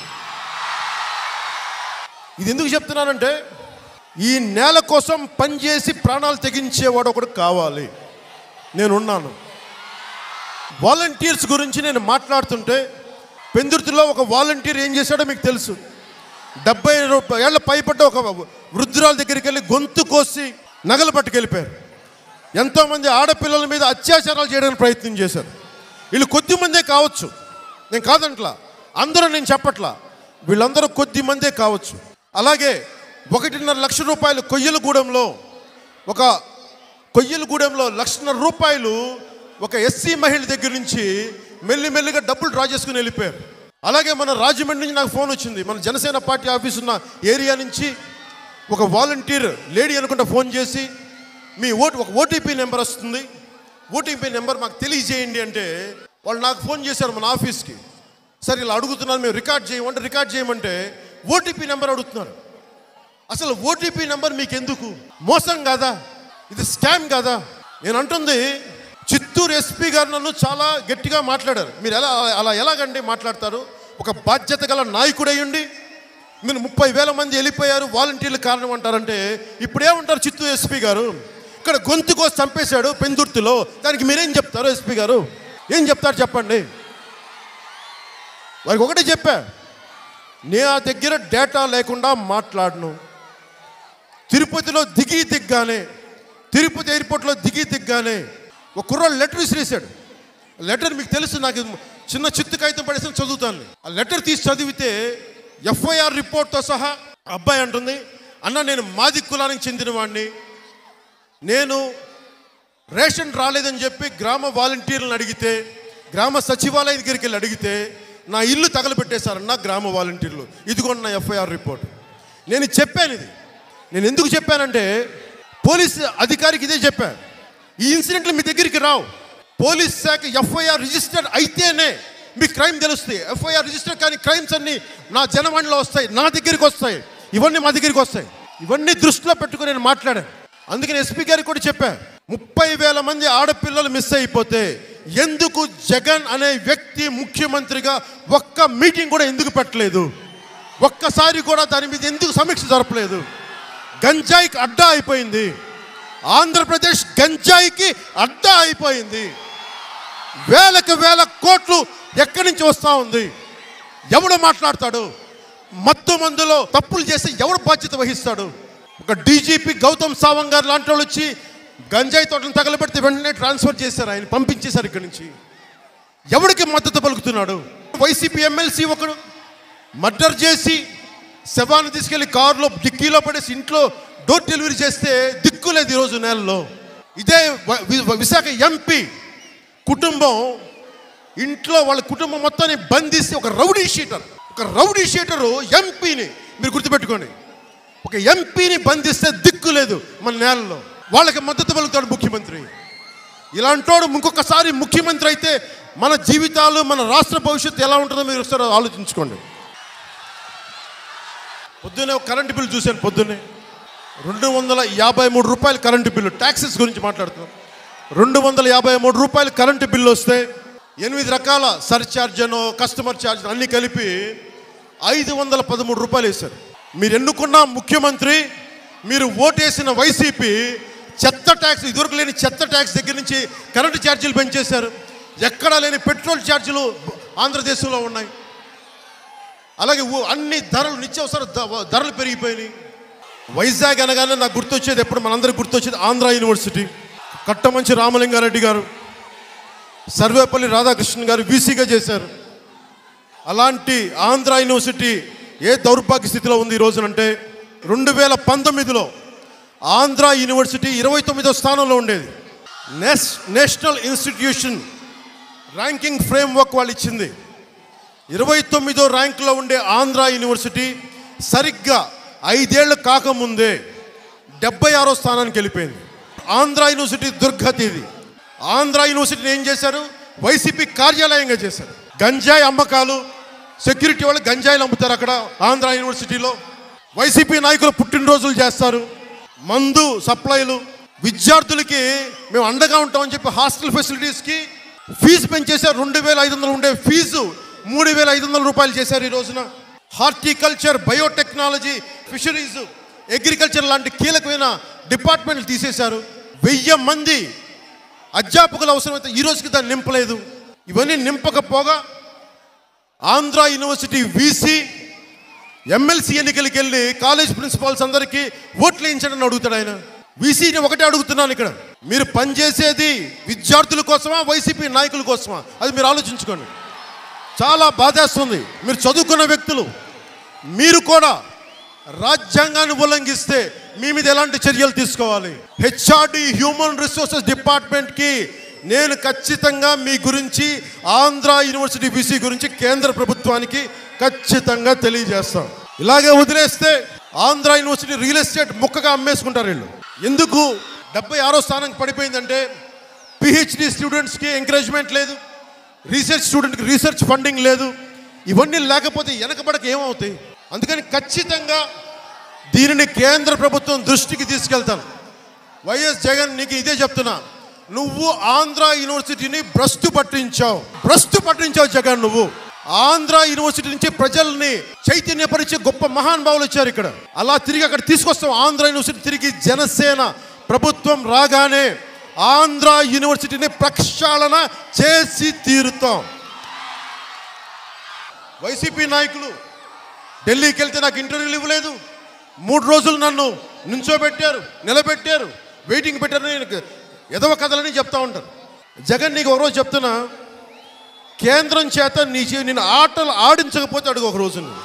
ఇది ఎందుకు చెప్తున్నానంటే ఈ నేల కోసం పనిచేసి ప్రాణాలు తెగించేవాడు ఒకడు కావాలి నేనున్నాను వాలంటీర్స్ గురించి నేను మాట్లాడుతుంటే పెందుర్తిలో ఒక వాలంటీర్ ఏం చేశాడో మీకు తెలుసు డెబ్బై రూప- ఏళ్ల పైపడ్డ ఒక వృద్ధురాల దగ్గరికి వెళ్ళి గొంతు కోసి నగలు పట్టుకెళ్ళిపోయారు ఎంతోమంది ఆడపిల్లల మీద అత్యాచారాలు చేయడానికి ప్రయత్నం చేశారు వీళ్ళు కొద్ది మందే కావచ్చు నేను కాదంట్లా అందరూ నేను చెప్పట్లా వీళ్ళందరూ కొద్ది మందే కావచ్చు అలాగే ఒకటిన్నర లక్ష రూపాయలు కొయ్యలగూడెంలో ఒక కొయ్యలగూడెంలో లక్షన్నర రూపాయలు ఒక ఎస్సీ మహిళ దగ్గర నుంచి మెల్లిమెల్లిగా డబ్బులు డ్రా చేసుకుని వెళ్ళిపోయారు అలాగే మన రాజమండ్రి నుంచి నాకు ఫోన్ వచ్చింది మన జనసేన పార్టీ ఆఫీస్ ఉన్న ఏరియా నుంచి ఒక వాలంటీర్ లేడీ అనుకుంటా ఫోన్ చేసి మీ ఓటు ఒక ఓటీపీ నెంబర్ వస్తుంది ఓటీపీ నెంబర్ మాకు తెలియజేయండి అంటే వాళ్ళు నాకు ఫోన్ చేశారు మన ఆఫీస్కి సరే ఇలా అడుగుతున్నారు మేము రికార్డ్ చేయమంటే రికార్డ్ చేయమంటే ఓటీపీ నెంబర్ అడుగుతున్నారు అసలు ఓటీపీ నెంబర్ మీకు ఎందుకు మోసం కాదా ఇది స్కామ్ కాదా నేను అంటుంది చిత్తూరు ఎస్పీ గారు నన్ను చాలా గట్టిగా మాట్లాడారు మీరు ఎలా అలా ఎలాగండి మాట్లాడతారు ఒక బాధ్యత గల నాయకుడయ్యండి మీరు ముప్పై వేల మంది వెళ్ళిపోయారు వాలంటీర్లు కారణం అంటారంటే ఇప్పుడు ఏమంటారు చిత్తూరు ఎస్పీ గారు ఇక్కడ గొంతు కోసి చంపేశాడు పెందుర్తిలో దానికి మీరేం చెప్తారు ఎస్పీ గారు ఏం చెప్తారు చెప్పండి వారికి ఒకటే చెప్పా నే ఆ దగ్గర డేటా లేకుండా మాట్లాడను తిరుపతిలో దిగి దిగ్గానే తిరుపతి ఎయిర్పోర్ట్లో దిగి దిగ్గానే ఒక కుర్రాడు లెటర్ విసిరేశాడు లెటర్ మీకు తెలుసు నాకు ఇది చిన్న చిత్తు కాగితం పడేసి చదువుతాను ఆ లెటర్ తీసి చదివితే ఎఫ్ఐఆర్ రిపోర్ట్తో సహా ఆ అబ్బాయి అంటుంది అన్న నేను మాది కులానికి చెందిన వాడిని నేను రేషన్ రాలేదని చెప్పి గ్రామ వాలంటీర్లను అడిగితే గ్రామ సచివాలయం దగ్గరికి వెళ్ళి అడిగితే నా ఇల్లు తగలబెట్టేశారన్న గ్రామ వాలంటీర్లు ఇదిగోండి నా ఎఫ్ఐఆర్ రిపోర్ట్ నేను ఇది చెప్పాను ఇది నేను ఎందుకు చెప్పానంటే పోలీస్ అధికారికి ఇదే చెప్పాను ఈ ఇన్సిడెంట్లు మీ దగ్గరికి రావు పోలీస్ శాఖ ఎఫ్ఐఆర్ రిజిస్టర్ అయితేనే మీ క్రైమ్ తెలుస్తుంది ఎఫ్ఐఆర్ రిజిస్టర్ కానీ క్రైమ్స్ అన్ని నా జనవాణిలో వస్తాయి నా దగ్గరికి వస్తాయి ఇవన్నీ మా దగ్గరికి వస్తాయి ఇవన్నీ దృష్టిలో పెట్టుకుని నేను మాట్లాడాను అందుకని ఎస్పీ గారికి కూడా చెప్పా ముప్పై వేల మంది ఆడపిల్లలు మిస్ అయిపోతే ఎందుకు జగన్ అనే వ్యక్తి ముఖ్యమంత్రిగా ఒక్క మీటింగ్ కూడా ఎందుకు పెట్టలేదు ఒక్కసారి కూడా దాని మీద ఎందుకు సమీక్ష జరపలేదు గంజాయికి అడ్డా అయిపోయింది ఆంధ్రప్రదేశ్ గంజాయికి అడ్డా అయిపోయింది వేలకు వేల కోట్లు ఎక్కడి నుంచి వస్తూ ఉంది ఎవడు మాట్లాడతాడు మత్తు మందులో తప్పులు చేస్తే ఎవడు బాధ్యత వహిస్తాడు ఒక డీజీపీ గౌతమ్ సావంగ్ గారు లాంటి వాళ్ళు వచ్చి గంజాయి తోటను తగలబెడితే వెంటనే ట్రాన్స్ఫర్ చేశారు ఆయన పంపించేశారు ఇక్కడి నుంచి ఎవడికి మద్దతు పలుకుతున్నాడు వైసీపీ ఎమ్మెల్సీ ఒకడు మర్డర్ చేసి శవాన్ని తీసుకెళ్లి కారులో డిక్కీలో పడేసి ఇంట్లో డోర్ డెలివరీ చేస్తే దిక్కులేదు ఈరోజు నేలలో ఇదే వ- వి- విశాఖ ఎంపీ కుటుంబం ఇంట్లో వాళ్ళ కుటుంబం మొత్తాన్ని బంధిస్తే ఒక రౌడీ షీటర్ ఒక రౌడీ షీటరు ఎంపీని మీరు గుర్తుపెట్టుకోండి ఒక ఎంపీని బంధిస్తే దిక్కు లేదు మన నేలలో వాళ్ళకి మద్దతు పలుకుతాడు ముఖ్యమంత్రి ఇలాంటోడు ఇంకొకసారి ముఖ్యమంత్రి అయితే మన జీవితాలు మన రాష్ట్ర భవిష్యత్తు ఎలా ఉంటుందో మీరు ఒకసారి ఆలోచించుకోండి పొద్దున్నే ఒక కరెంటు బిల్లు చూశాను పొద్దున్నే రెండు వందల యాభై మూడు రూపాయలు కరెంటు బిల్లు ట్యాక్సెస్ గురించి మాట్లాడుతున్నాం రెండు వందల యాభై మూడు రూపాయలు కరెంటు బిల్లు వస్తే ఎనిమిది రకాల సర్ఛార్జ్ అనో కస్టమర్ ఛార్జ్ అన్నీ కలిపి ఐదు వందల పదమూడు రూపాయలు వేశారు మీరు ఎన్నుకున్న ముఖ్యమంత్రి మీరు ఓటేసిన వైసీపీ చెత్త ట్యాక్స్ ఇదివరకు లేని చెత్త ట్యాక్స్ దగ్గర నుంచి కరెంటు ఛార్జీలు పెంచేశారు ఎక్కడా లేని పెట్రోల్ ఛార్జీలు ఆంధ్రదేశంలో ఉన్నాయి అలాగే ఊ- అన్ని ధరలు నిత్యావసర ధ- ధరలు పెరిగిపోయినాయి వైజాగ్ అనగానే నాకు గుర్తొచ్చేది ఎప్పుడు మనందరికి గుర్తొచ్చేది ఆంధ్ర యూనివర్సిటీ కట్టమంచి రామలింగారెడ్డి గారు సర్వేపల్లి రాధాకృష్ణన్ గారు వీసీగా చేశారు అలాంటి ఆంధ్ర యూనివర్సిటీ ఏ దౌర్భాగ్య స్థితిలో ఉంది ఈ రోజునంటే రెండు వేల పంతొమ్మిదిలో ఆంధ్ర యూనివర్సిటీ ఇరవై తొమ్మిదో స్థానంలో ఉండేది నెస్ నేషనల్ ఇన్స్టిట్యూషన్ ర్యాంకింగ్ ఫ్రేమ్వర్క్ వాళ్ళు ఇచ్చింది ఇరవై తొమ్మిదో ర్యాంకులో ఉండే ఆంధ్ర యూనివర్సిటీ సరిగ్గా ఐదేళ్లు కాకముందే డెబ్బై ఆరో స్థానానికి వెళ్ళిపోయింది ఆంధ్ర యూనివర్సిటీ దుర్గతి ఇది ఆంధ్ర యూనివర్సిటీని ఏం చేశారు వైసీపీ కార్యాలయంగా చేశారు గంజాయి అమ్మకాలు సెక్యూరిటీ వాళ్ళు గంజాయిలు అమ్ముతారు అక్కడ ఆంధ్ర యూనివర్సిటీలో వైసీపీ నాయకులు పుట్టినరోజులు చేస్తారు మందు సప్లైలు విద్యార్థులకి మేము అండగా ఉంటామని చెప్పి హాస్టల్ ఫెసిలిటీస్కి ఫీజు పెంచేశారు రెండు వేల ఐదు వందలు ఉండే ఫీజు మూడు వేల ఐదు వందల రూపాయలు చేశారు ఈ రోజున హార్టికల్చర్ బయోటెక్నాలజీ ఫిషరీస్ అగ్రికల్చర్ లాంటి కీలకమైన డిపార్ట్మెంట్లు తీసేశారు వెయ్యి మంది అధ్యాపకులు అవసరమైతే ఈ రోజుకి దాన్ని నింపలేదు ఇవన్నీ నింపకపోగా ఆంధ్ర యూనివర్సిటీ వీసీ ఎమ్మెల్సీ ఎన్నికలకి వెళ్ళి కాలేజ్ ప్రిన్సిపాల్స్ అందరికీ ఓట్లు వేయించండి అని అడుగుతాడు ఆయన వీసీని ఒకటే అడుగుతున్నాను ఇక్కడ మీరు పనిచేసేది విద్యార్థుల కోసమా వైసీపీ నాయకుల కోసమా అది మీరు ఆలోచించుకోండి చాలా బాధేస్తుంది మీరు చదువుకున్న వ్యక్తులు మీరు కూడా రాజ్యాంగాన్ని ఉల్లంఘిస్తే మీ మీద ఎలాంటి చర్యలు తీసుకోవాలి హెచ్ఆర్డి హ్యూమన్ రిసోర్సెస్ డిపార్ట్మెంట్కి నేను ఖచ్చితంగా మీ గురించి ఆంధ్ర యూనివర్సిటీ బీసీ గురించి కేంద్ర ప్రభుత్వానికి ఖచ్చితంగా తెలియజేస్తాం ఇలాగే వదిలేస్తే ఆంధ్ర యూనివర్సిటీ రియల్ ఎస్టేట్ ముక్కగా అమ్మేసుకుంటారు వీళ్ళు ఎందుకు డెబ్బై ఆరో స్థానానికి పడిపోయిందంటే పిహెచ్డి స్టూడెంట్స్కి ఎంకరేజ్మెంట్ లేదు రీసెర్చ్ స్టూడెంట్కి రీసెర్చ్ ఫండింగ్ లేదు ఇవన్నీ లేకపోతే వెనకబడక ఏమవుతాయి అందుకని ఖచ్చితంగా దీనిని కేంద్ర ప్రభుత్వం దృష్టికి తీసుకెళ్తాను వైఎస్ జగన్ నీకు ఇదే చెప్తున్నా నువ్వు ఆంధ్ర యూనివర్సిటీని భ్రష్టు పట్టించావు భ్రష్టు పట్టించావు జగన్ నువ్వు ఆంధ్ర యూనివర్సిటీ నుంచి ప్రజల్ని చైతన్యపరిచే గొప్ప మహానుభావులు వచ్చారు ఇక్కడ అలా తిరిగి అక్కడ తీసుకొస్తాం ఆంధ్ర యూనివర్సిటీ తిరిగి జనసేన ప్రభుత్వం రాగానే ఆంధ్ర యూనివర్సిటీని ప్రక్షాళన చేసి తీరుతాం వైసీపీ నాయకులు ఢిల్లీకి వెళ్తే నాకు ఇంటర్వ్యూలు ఇవ్వలేదు మూడు రోజులు నన్ను నుంచోబెట్టారు నిలబెట్టారు వెయిటింగ్ పెట్టారు నేను ఎదవ కథలని చెప్తా ఉంటారు జగన్ నీకు ఒకరోజు చెప్తున్నా కేంద్రం చేత నీ చే- నేను ఆటలు ఆడించకపోతే అడుగు ఒక రోజు నువ్వు.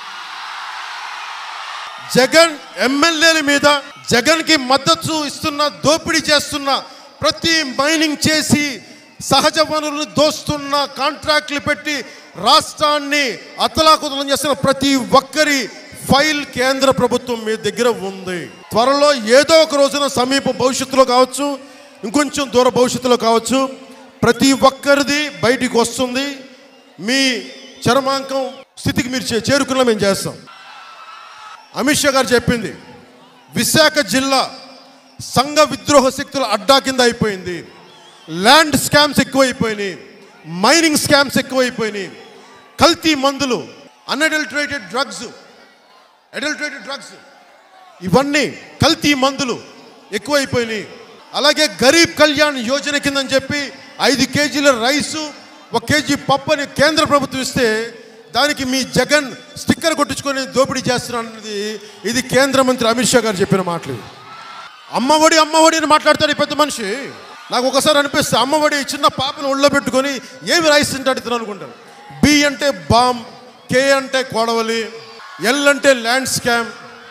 జగన్ ఎమ్మెల్యేల మీద జగన్కి మద్దతు ఇస్తున్న దోపిడీ చేస్తున్న ప్రతి మైనింగ్ చేసి సహజ వనరులు దోస్తున్న కాంట్రాక్ట్లు పెట్టి రాష్ట్రాన్ని అతలాకుతలం చేస్తున్న ప్రతి ఒక్కరి ఫైల్ కేంద్ర ప్రభుత్వం మీ దగ్గర ఉంది త్వరలో ఏదో ఒక రోజున సమీప భవిష్యత్తులో కావచ్చు ఇంకొంచెం దూర భవిష్యత్తులో కావచ్చు ప్రతి ఒక్కరిది బయటికి వస్తుంది మీ చరమాంకం స్థితికి మీరు చే- చేరుకున్నా మేము చేస్తాం అమిత్ షా గారు చెప్పింది విశాఖ జిల్లా సంఘ విద్రోహ శక్తుల అడ్డా కింద అయిపోయింది ల్యాండ్ స్కామ్స్ ఎక్కువైపోయినాయి మైనింగ్ స్కామ్స్ ఎక్కువైపోయినాయి కల్తీ మందులు అన్అడల్టరేటెడ్ డ్రగ్స్ అడల్టరేటెడ్ డ్రగ్స్ ఇవన్నీ కల్తీ మందులు ఎక్కువైపోయినాయి అలాగే గరీబ్ కళ్యాణ్ యోజన కిందని చెప్పి ఐదు కేజీల రైసు ఒక కేజీ పప్పు అని కేంద్ర ప్రభుత్వం ఇస్తే దానికి మీ జగన్ స్టిక్కర్ కొట్టించుకొని దోపిడీ చేస్తున్నది ఇది కేంద్ర మంత్రి అమిత్ షా గారు చెప్పిన మాటలు అమ్మఒడి అమ్మఒడి అని మాట్లాడతాడు ఈ పెద్ద మనిషి నాకు ఒకసారి అనిపిస్తే అమ్మఒడి చిన్న పాపను ఒళ్ళో పెట్టుకొని ఏమి రైస్ తింటాడు ఇతను అనుకుంటాను బి అంటే బామ్ కే అంటే కొడవలి ఎల్ అంటే ల్యాండ్ స్కామ్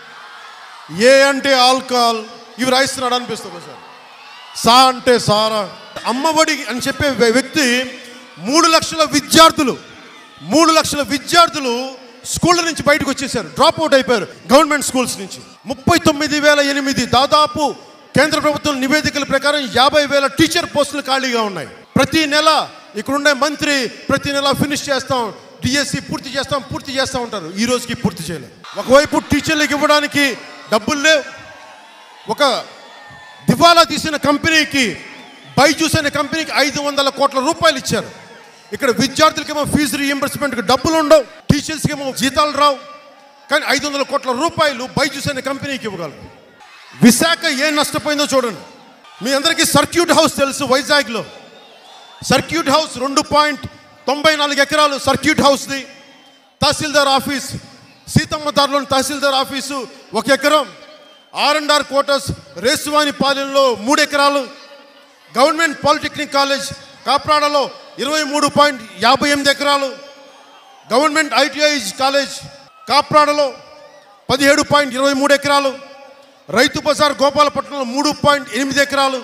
ఏ అంటే ఆల్కహాల్ ఇవి రాయిస్తున్నాడు అనిపిస్తుంది ఒకసారి సా అంటే సారా అమ్మఒడి అని చెప్పే వ్య- వ్యక్తి మూడు లక్షల విద్యార్థులు మూడు లక్షల విద్యార్థులు స్కూళ్ళ నుంచి బయటకు వచ్చేసారు డ్రాప్ అవుట్ అయిపోయారు గవర్నమెంట్ స్కూల్స్ నుంచి ముప్పై తొమ్మిది వేల ఎనిమిది దాదాపు కేంద్ర ప్రభుత్వం నివేదికల ప్రకారం యాభై వేల టీచర్ పోస్టులు ఖాళీగా ఉన్నాయి ప్రతి నెల ఇక్కడుండే మంత్రి ప్రతి నెల ఫినిష్ చేస్తాం డిఎస్సి పూర్తి చేస్తాం పూర్తి చేస్తాం ఉంటారు ఈ రోజుకి పూర్తి చేయలేదు ఒకవైపు టీచర్లకు ఇవ్వడానికి డబ్బులు లేవు ఒక దివాలా తీసిన కంపెనీకి బైజూస్ అనే కంపెనీకి ఐదు వందల కోట్ల రూపాయలు ఇచ్చారు ఇక్కడ విద్యార్థులకేమో ఫీజు రీఎంబర్స్మెంట్కి డబ్బులు ఉండవు టీచర్స్కి ఏమో జీతాలు రావు కానీ ఐదు వందల కోట్ల రూపాయలు బైజూస్ అనే కంపెనీకి ఇవ్వగలరు విశాఖ ఏం నష్టపోయిందో చూడండి మీ అందరికీ సర్క్యూట్ హౌస్ తెలుసు వైజాగ్లో సర్క్యూట్ హౌస్ రెండు పాయింట్ తొంభై నాలుగు ఎకరాలు సర్క్యూట్ హౌస్ది తహసీల్దార్ ఆఫీస్ సీతమ్మ దారిలోని తహసీల్దార్ ఆఫీసు ఒక ఎకరం ఆర్ అండ్ ఆర్ క్వార్టర్స్ రేసువాని పాలెంలో మూడు ఎకరాలు గవర్నమెంట్ పాలిటెక్నిక్ కాలేజ్ కాప్రాడలో ఇరవై మూడు పాయింట్ యాభై ఎనిమిది ఎకరాలు గవర్నమెంట్ ఐటీఐ కాలేజ్ కాప్రాడలో పదిహేడు పాయింట్ ఇరవై మూడు ఎకరాలు రైతు బజార్ గోపాలపట్నంలో మూడు పాయింట్ ఎనిమిది ఎకరాలు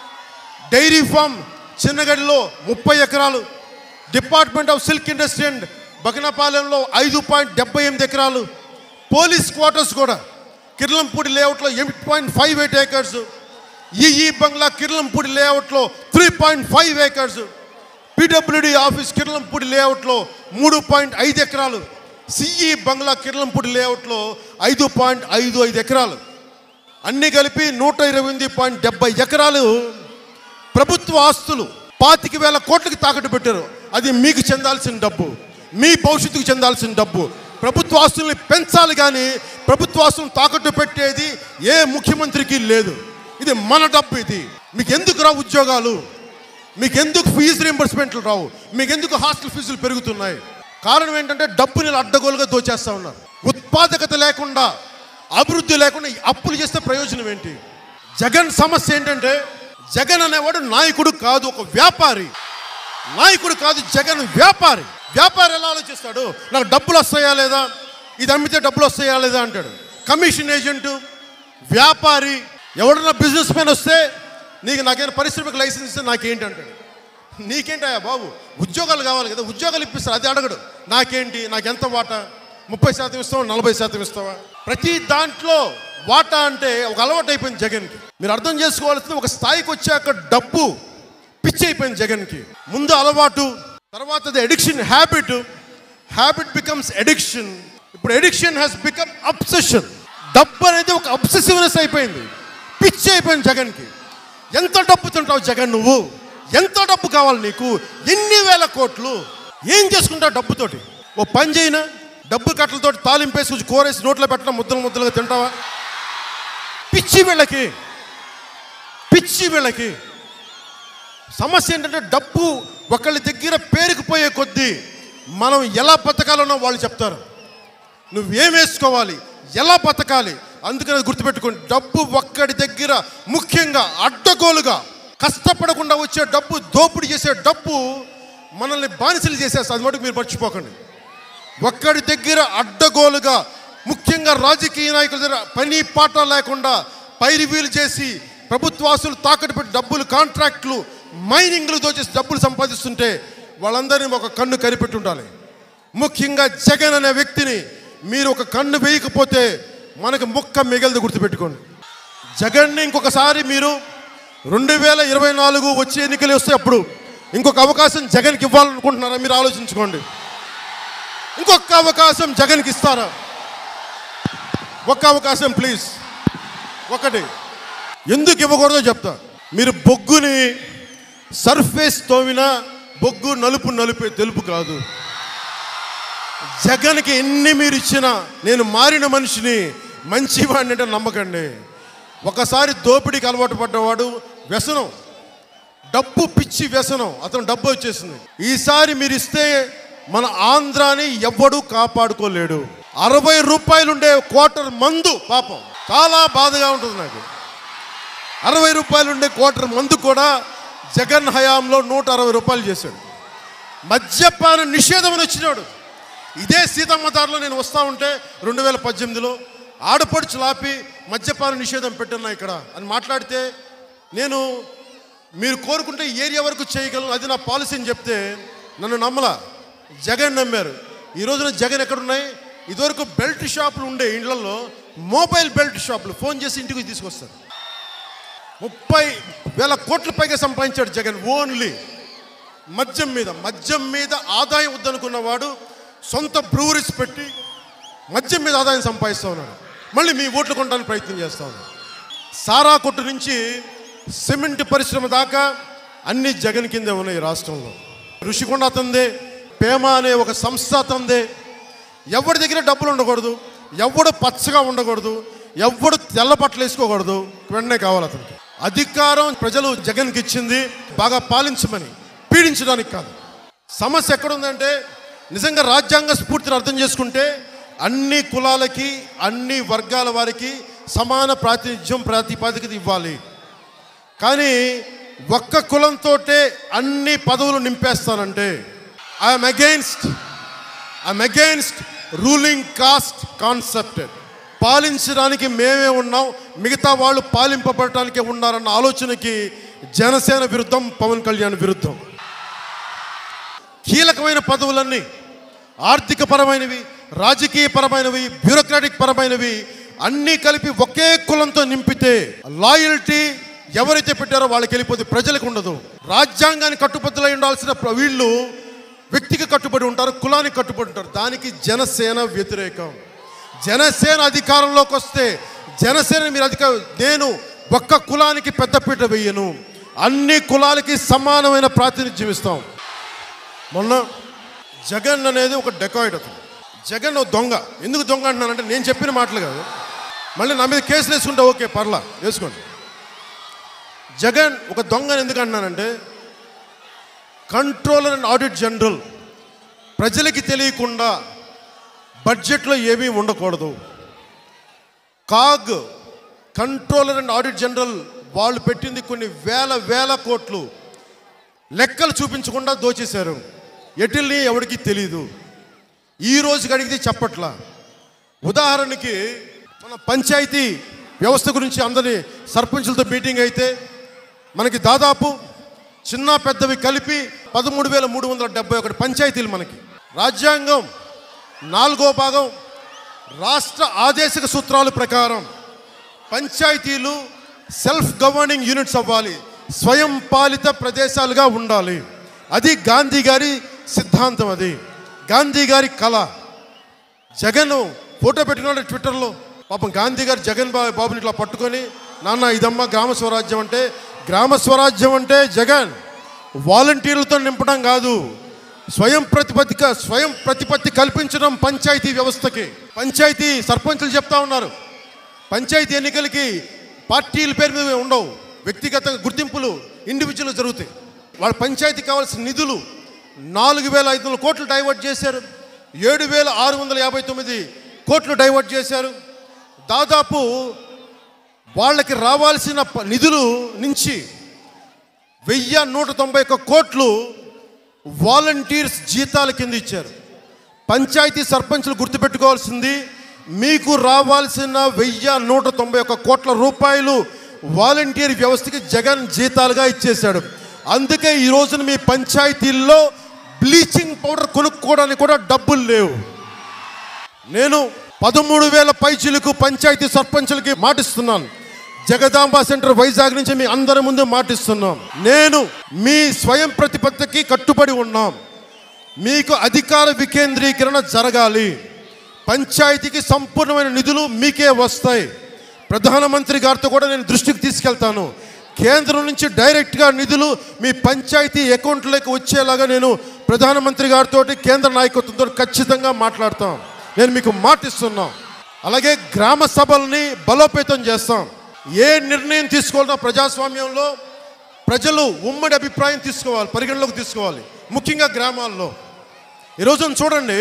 డైరీ ఫామ్ చిన్నగడిలో ముప్పై ఎకరాలు department of silk industry and బగనపాలెంలో ఐదు పాయింట్ డెబ్బై ఎనిమిది ఎకరాలు పోలీస్ క్వార్టర్స్ కూడా కిర్లంపూడి లేఅవుట్లో eight point five eight acres EE బంగ్లా కిర్లంపూడి లేఅవుట్లో three point five acres PWD office కిర్లంపూడి లేఅవుట్లో మూడు పాయింట్ ఐదు ఎకరాలు సిఈ బంగ్లా కిర్లంపూడి లేఅవుట్లో ఐదు పాయింట్ ఐదు ఐదు ఎకరాలు అన్నీ కలిపి నూట ఇరవై ఎనిమిది పాయింట్ డెబ్బై ఎకరాలు ప్రభుత్వ ఆస్తులు పాతిక వేల కోట్లకి తాకట్టు పెట్టారు అది మీకు చెందాల్సిన డబ్బు మీ భవిష్యత్తుకు చెందాల్సిన డబ్బు ప్రభుత్వ ఆస్తుల్ని పెంచాలి కానీ ప్రభుత్వ ఆస్తులను తాకట్టు పెట్టేది ఏ ముఖ్యమంత్రికి లేదు ఇది మన డబ్బు ఇది మీకు ఎందుకు రావు ఉద్యోగాలు మీకు ఎందుకు ఫీజు రీంబర్స్మెంట్లు రావు మీకు ఎందుకు హాస్టల్ ఫీజులు పెరుగుతున్నాయి కారణం ఏంటంటే డబ్బుని ఇలా అడ్డగోలుగా దోచేస్తా ఉన్నారు ఉత్పాదకత లేకుండా అభివృద్ధి లేకుండా ఈ అప్పులు చేస్తే ప్రయోజనం ఏంటి జగన్ సమస్య ఏంటంటే జగన్ అనేవాడు నాయకుడు కాదు ఒక వ్యాపారి నాయకుడు కాదు జగన్ వ్యాపారి వ్యాపారి ఎలా ఆలోచిస్తాడు నాకు డబ్బులు వస్తాయా లేదా ఇది అమ్మితే డబ్బులు వస్తాయా లేదా అంటాడు కమిషన్ ఏజెంట్ వ్యాపారి ఎవడన్నా బిజినెస్ మ్యాన్ వస్తే నీకు నాకేమైనా పరిశ్రమకు లైసెన్స్ ఇస్తే నాకేంటి అంటాడు నీకేంటయ్యా బాబు ఉద్యోగాలు కావాలి కదా ఉద్యోగాలు ఇప్పిస్తారు అది అడగడు నాకేంటి నాకు ఎంత వాటా ముప్పై శాతం ఇస్తావా నలభై శాతం ఇస్తావా ప్రతి దాంట్లో వాటా అంటే ఒక అలవాటు అయిపోయింది జగన్కి మీరు అర్థం చేసుకోవాల్సింది ఒక స్థాయికి వచ్చాక డబ్బు పిచ్చి అయిపోయింది జగన్కి ముందు అలవాటు తర్వాత addiction habit habit becomes addiction ఇప్పుడు ఎడిక్షన్ హ్యాస్ బికమ్ అబ్సెషన్ డబ్బు అనేది ఒక అబ్సెసివ్నెస్ అయిపోయింది పిచ్చి అయిపోయింది జగన్కి ఎంత డబ్బు తింటావు జగన్ నువ్వు ఎంత డబ్బు కావాలి నీకు ఎన్ని వేల కోట్లు ఏం చేసుకుంటావు డబ్బుతోటి ఓ పని చేయనా డబ్బు కట్టలతోటి తాలింపేసి కొంచెం కూరేసి నోట్లో పెట్టడం ముద్దలు ముద్దలుగా తింటావా పిచ్చి వీళ్ళకి పిచ్చి వీళ్ళకి సమస్య ఏంటంటే డబ్బు ఒకళ్ళ దగ్గర పేరుకుపోయే కొద్దీ మనం ఎలా బతకాలనో వాళ్ళు చెప్తారు నువ్వేం వేసుకోవాలి ఎలా బతకాలి అందుకని అది గుర్తుపెట్టుకోండి డబ్బు ఒక్కడి దగ్గర ముఖ్యంగా అడ్డగోలుగా కష్టపడకుండా వచ్చే డబ్బు దోపిడీ చేసే డబ్బు మనల్ని బానిసలు చేసేస్తుంది అది మటుకు మీరు మర్చిపోకండి ఒక్కడి దగ్గర అడ్డగోలుగా ముఖ్యంగా రాజకీయ నాయకుల దగ్గర పని పాట లేకుండా పైరివీలు చేసి ప్రభుత్వాసులు తాకట్టు పెట్టి డబ్బులు కాంట్రాక్ట్లు మైనింగ్లు దోచేసి డబ్బులు సంపాదిస్తుంటే వాళ్ళందరినీ ఒక కన్ను కనిపెట్టి ఉండాలి ముఖ్యంగా జగన్ అనే వ్యక్తిని మీరు ఒక కన్ను వేయకపోతే మనకు ముక్క మిగలదు గుర్తుపెట్టుకోండి జగన్ని ఇంకొకసారి మీరు రెండు వేల ఇరవై నాలుగు వచ్చే ఎన్నికలు వస్తే అప్పుడు ఇంకొక అవకాశం జగన్కి ఇవ్వాలనుకుంటున్నారా మీరు ఆలోచించుకోండి ఇంకొక అవకాశం జగన్కి ఇస్తారా ఒక్క అవకాశం ప్లీజ్ ఒకటి ఎందుకు ఇవ్వకూడదో చెప్తా మీరు బొగ్గుని సర్ఫేస్ తోమినా బొగ్గు నలుపు నలుపే తెలుపు కాదు జగన్కి ఎన్ని మీరు ఇచ్చినా నేను మారిన మనిషిని మంచివాడిని అంటే నమ్మకండి ఒకసారి దోపిడీకి అలవాటు పడ్డవాడు వ్యసనం డబ్బు పిచ్చి వ్యసనం అతను డబ్బు వచ్చేసింది ఈసారి మీరు ఇస్తే మన ఆంధ్రాని ఎవ్వడూ కాపాడుకోలేడు అరవై రూపాయలు ఉండే క్వార్టర్ మందు పాపం చాలా బాధగా ఉంటుంది నాకు అరవై రూపాయలు ఉండే క్వార్టర్ మందు కూడా జగన్ హయాంలో నూట అరవై రూపాయలు చేశాడు మద్యపాన నిషేధం అని వచ్చినాడు ఇదే సీతమ్మ దారిలో నేను వస్తూ ఉంటే రెండు వేల పద్దెనిమిదిలో ఆడపడుచు లాపి మద్యపాన నిషేధం పెట్టన్నా ఇక్కడ అని మాట్లాడితే నేను మీరు కోరుకుంటే ఈ ఏరియా వరకు చేయగలను అది నా పాలసీ అని చెప్తే నన్ను నమ్మలా జగన్ నమ్మారు ఈ రోజున జగన్ ఎక్కడున్నాయి ఇదివరకు బెల్ట్ షాపులు ఉండే ఇండ్లలో మొబైల్ బెల్ట్ షాపులు ఫోన్ చేసి ఇంటికి తీసుకొస్తారు ముప్పై వేల కోట్ల పైగా సంపాదించాడు జగన్ ఓన్లీ మద్యం మీద మద్యం మీద ఆదాయం వద్దనుకున్న వాడు సొంత బ్రూవరీస్ పెట్టి మద్యం మీద ఆదాయం సంపాదిస్తూ ఉన్నాడు మళ్ళీ మీ ఓట్లు కొనడానికి ప్రయత్నం చేస్తూ ఉన్నాడు సారా కొట్టు నుంచి సిమెంట్ పరిశ్రమ దాకా అన్ని జగన్ కిందే ఉన్నాయి ఈ రాష్ట్రంలో ఋషికొండ అతందే పేమ అనే ఒక సంస్థ అతందే ఎవరి దగ్గర డబ్బులు ఉండకూడదు ఎవడు పచ్చగా ఉండకూడదు ఎవడు తెల్ల బట్టలు వేసుకోకూడదు వెంటనే కావాలి అతనికి అధికారం ప్రజలు జగన్కి ఇచ్చింది బాగా పాలించమని పీడించడానికి కాదు సమస్య ఎక్కడుందంటే నిజంగా రాజ్యాంగ స్ఫూర్తిని అర్థం చేసుకుంటే అన్ని కులాలకి అన్ని వర్గాల వారికి సమాన ప్రాతినిధ్యం ప్రాతిపాదికత ఇవ్వాలి కానీ ఒక్క కులంతోటే అన్ని పదవులు నింపేస్తానంటే I'm against I'm against ruling caste concept పాలించడానికి మేమే ఉన్నాం మిగతా వాళ్ళు పాలింపబడటానికే ఉన్నారన్న ఆలోచనకి జనసేన విరుద్ధం పవన్ కళ్యాణ్ విరుద్ధం కీలకమైన పదవులన్నీ ఆర్థిక పరమైనవి రాజకీయ పరమైనవి బ్యూరోక్రాటిక్ పరమైనవి అన్నీ కలిపి ఒకే కులంతో నింపితే లాయల్టీ ఎవరైతే పెట్టారో వాళ్ళకి వెళ్ళిపోతే ప్రజలకు ఉండదు రాజ్యాంగానికి కట్టుబద్దులై ఉండాల్సిన ప్ర- వీళ్ళు వ్యక్తికి కట్టుబడి ఉంటారు కులానికి కట్టుబడి ఉంటారు దానికి జనసేన వ్యతిరేకం జనసేన అధికారంలోకి వస్తే జనసేన మీరు అధిక నేను ఒక్క కులానికి పెద్దపీట వేయను అన్ని కులాలకి సమానమైన ప్రాతినిధ్యం ఇస్తాం మొన్న జగన్ అనేది ఒక డెకాయిడ్ అతను జగన్ ఒక దొంగ ఎందుకు దొంగ అంటున్నానంటే నేను చెప్పిన మాటలు కాదు మళ్ళీ నా మీద కేసులు వేసుకుంటే ఓకే పర్లా వేసుకోండి జగన్ ఒక దొంగని ఎందుకు అంటున్నానంటే కంట్రోలర్ అండ్ ఆడిట్ జనరల్ ప్రజలకి తెలియకుండా బడ్జెట్లో ఏమీ ఉండకూడదు CAG controller and audit general వాళ్ళు పెట్టింది కొన్ని వేల వేల కోట్లు లెక్కలు చూపించకుండా దోచేశారు ఎటిల్ని ఎవరికి తెలియదు ఈ రోజుకి అడిగితే చెప్పట్లా ఉదాహరణకి మన పంచాయతీ వ్యవస్థ గురించి అందరి సర్పంచులతో మీటింగ్ అయితే మనకి దాదాపు చిన్న పెద్దవి కలిపి పదమూడు వేల మూడు వందల డెబ్బై ఒకటి పంచాయతీలు మనకి రాజ్యాంగం నాలుగో భాగం రాష్ట్ర ఆదేశిక సూత్రాల ప్రకారం పంచాయతీలు సెల్ఫ్ గవర్నింగ్ యూనిట్స్ అవ్వాలి స్వయం పాలిత ప్రదేశాలుగా ఉండాలి అది గాంధీ గారి సిద్ధాంతం అది గాంధీ గారి కళ జగన్ ఫోటో పెట్టుకున్నాడు ట్విట్టర్లో పాపం గాంధీ గారు జగన్ బా- బాబుని ఇట్లా పట్టుకొని నాన్న ఇదమ్మా గ్రామ స్వరాజ్యం అంటే గ్రామ స్వరాజ్యం అంటే జగన్ వాలంటీర్లతో నింపడం కాదు స్వయం ప్రతిపత్తి క- స్వయం ప్రతిపత్తి కల్పించడం పంచాయతీ వ్యవస్థకి పంచాయతీ సర్పంచులు చెప్తా ఉన్నారు పంచాయతీ ఎన్నికలకి పార్టీల పేరు మీద ఉండవు వ్యక్తిగత గుర్తింపులు ఇండివిజువల్ జరుగుతాయి వాళ్ళ పంచాయతీ కావాల్సిన నిధులు నాలుగు వేల ఐదు వందల కోట్లు డైవర్ట్ చేశారు ఏడు వేల ఆరు వందల యాభై తొమ్మిది కోట్లు డైవర్ట్ చేశారు దాదాపు వాళ్ళకి రావాల్సిన ప- నిధులు నుంచి వెయ్యి నూట తొంభై ఒక్క కోట్లు వాలంటీర్స్ జీతాల కింద ఇచ్చారు పంచాయతీ సర్పంచులు గుర్తుపెట్టుకోవాల్సింది మీకు రావాల్సిన వెయ్యి నూట తొంభై ఒక్క కోట్ల రూపాయలు వాలంటీర్ వ్యవస్థకి జగన్ జీతాలుగా ఇచ్చేశాడు అందుకే ఈ రోజున మీ పంచాయతీల్లో బ్లీచింగ్ పౌడర్ కొనుక్కోవడానికి కూడా డబ్బులు లేవు నేను పదమూడు వేల పైచీలకు పంచాయతీ సర్పంచులకి మాటిస్తున్నాను జగదాంబ సెంటర్ వైజాగ్ నుంచి మీ అందరి ముందు మాటిస్తున్నాం నేను మీ స్వయం ప్రతిపత్తికి కట్టుబడి ఉన్నాం మీకు అధికార వికేంద్రీకరణ జరగాలి పంచాయతీకి సంపూర్ణమైన నిధులు మీకే వస్తాయి ప్రధానమంత్రి గారితో కూడా నేను దృష్టికి తీసుకెళ్తాను కేంద్రం నుంచి డైరెక్ట్గా నిధులు మీ పంచాయతీ అకౌంట్లోకి వచ్చేలాగా నేను ప్రధానమంత్రి గారితో కేంద్ర నాయకత్వంతో ఖచ్చితంగా మాట్లాడతాం నేను మీకు మాటిస్తున్నాం అలాగే గ్రామ సభల్ని బలోపేతం చేస్తాం ఏ నిర్ణయం తీసుకోవాలన్నా ప్రజాస్వామ్యంలో ప్రజలు ఉమ్మడి అభిప్రాయం తీసుకోవాలి పరిగణలోకి తీసుకోవాలి ముఖ్యంగా గ్రామాల్లో ఈరోజు చూడండి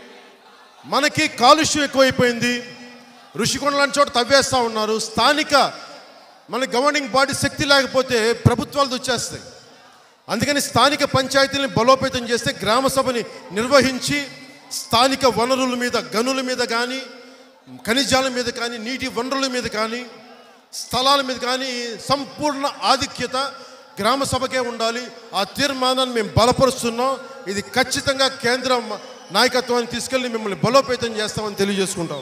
మనకి కాలుష్యం ఎక్కువైపోయింది ఋషికొండ లాంటి చోట తవ్వేస్తూ ఉన్నారు స్థానిక మన గవర్నింగ్ బాడీ శక్తి లేకపోతే ప్రభుత్వాలు వచ్చేస్తాయి అందుకని స్థానిక పంచాయతీలను బలోపేతం చేస్తే గ్రామ సభని నిర్వహించి స్థానిక వనరుల మీద గనుల మీద కానీ ఖనిజాల మీద కానీ నీటి వనరుల మీద కానీ స్థలాల మీద కానీ సంపూర్ణ ఆధిక్యత గ్రామ సభకే ఉండాలి ఆ తీర్మానాన్ని మేము బలపరుస్తున్నాం ఇది ఖచ్చితంగా కేంద్ర మ- నాయకత్వాన్ని తీసుకెళ్ళి మిమ్మల్ని బలోపేతం చేస్తామని తెలియజేసుకుంటాం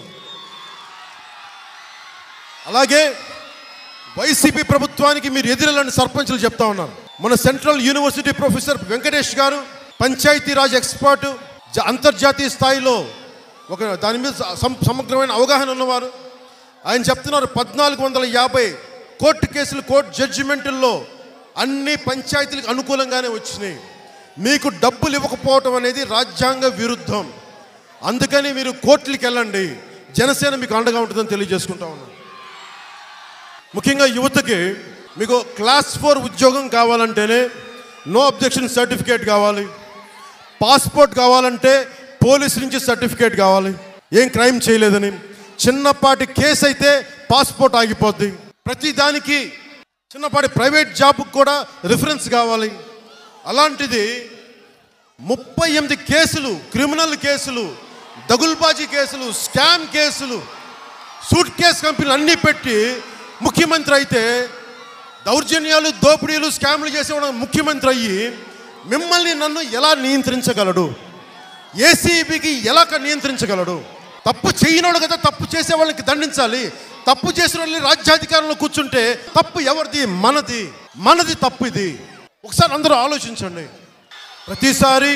అలాగే వైసీపీ ప్రభుత్వానికి మీరు ఎదురెళ్ళని సర్పంచులు చెప్తా ఉన్నారు మన సెంట్రల్ యూనివర్సిటీ ప్రొఫెసర్ వెంకటేష్ గారు పంచాయతీరాజ్ ఎక్స్పర్ట్ జ- అంతర్జాతీయ స్థాయిలో ఒక దాని మీద సం- సమగ్రమైన అవగాహన ఉన్నవారు ఆయన చెప్తున్నారు పద్నాలుగు వందల యాభై కోర్టు కేసులు కోర్టు జడ్జిమెంటుల్లో అన్ని పంచాయతీలకు అనుకూలంగానే వచ్చినాయి మీకు డబ్బులు ఇవ్వకపోవటం అనేది రాజ్యాంగ విరుద్ధం అందుకని మీరు కోర్టులకు వెళ్ళండి జనసేన మీకు అండగా ఉంటుందని తెలియజేసుకుంటా ఉన్నాను ముఖ్యంగా యువతకి మీకు క్లాస్ ఫోర్ ఉద్యోగం కావాలంటేనే నో అబ్జెక్షన్ సర్టిఫికేట్ కావాలి పాస్పోర్ట్ కావాలంటే పోలీస్ నుంచి సర్టిఫికేట్ కావాలి ఏం క్రైమ్ చేయలేదని చిన్నపాటి కేసు అయితే పాస్పోర్ట్ ఆగిపోద్ది ప్రతి దానికి చిన్నపాటి ప్రైవేట్ జాబ్కి కూడా రిఫరెన్స్ కావాలి అలాంటిది ముప్పై ఎనిమిది కేసులు క్రిమినల్ కేసులు దగుల్బాజీ కేసులు స్కామ్ కేసులు సూట్ కేసు కంపెనీలు అన్నీ పెట్టి ముఖ్యమంత్రి అయితే దౌర్జన్యాలు దోపిడీలు స్కామ్లు చేసేవాడు ముఖ్యమంత్రి అయ్యి మిమ్మల్ని నన్ను ఎలా నియంత్రించగలడు ఏసీబీకి ఎలా క- నియంత్రించగలడు తప్పు చేయనోడు కదా తప్పు చేసే వాళ్ళకి దండించాలి తప్పు చేసిన వాళ్ళని రాజ్యాధికారంలో కూర్చుంటే తప్పు ఎవరిది మనది మనది తప్పు ఇది ఒకసారి అందరూ ఆలోచించండి ప్రతిసారి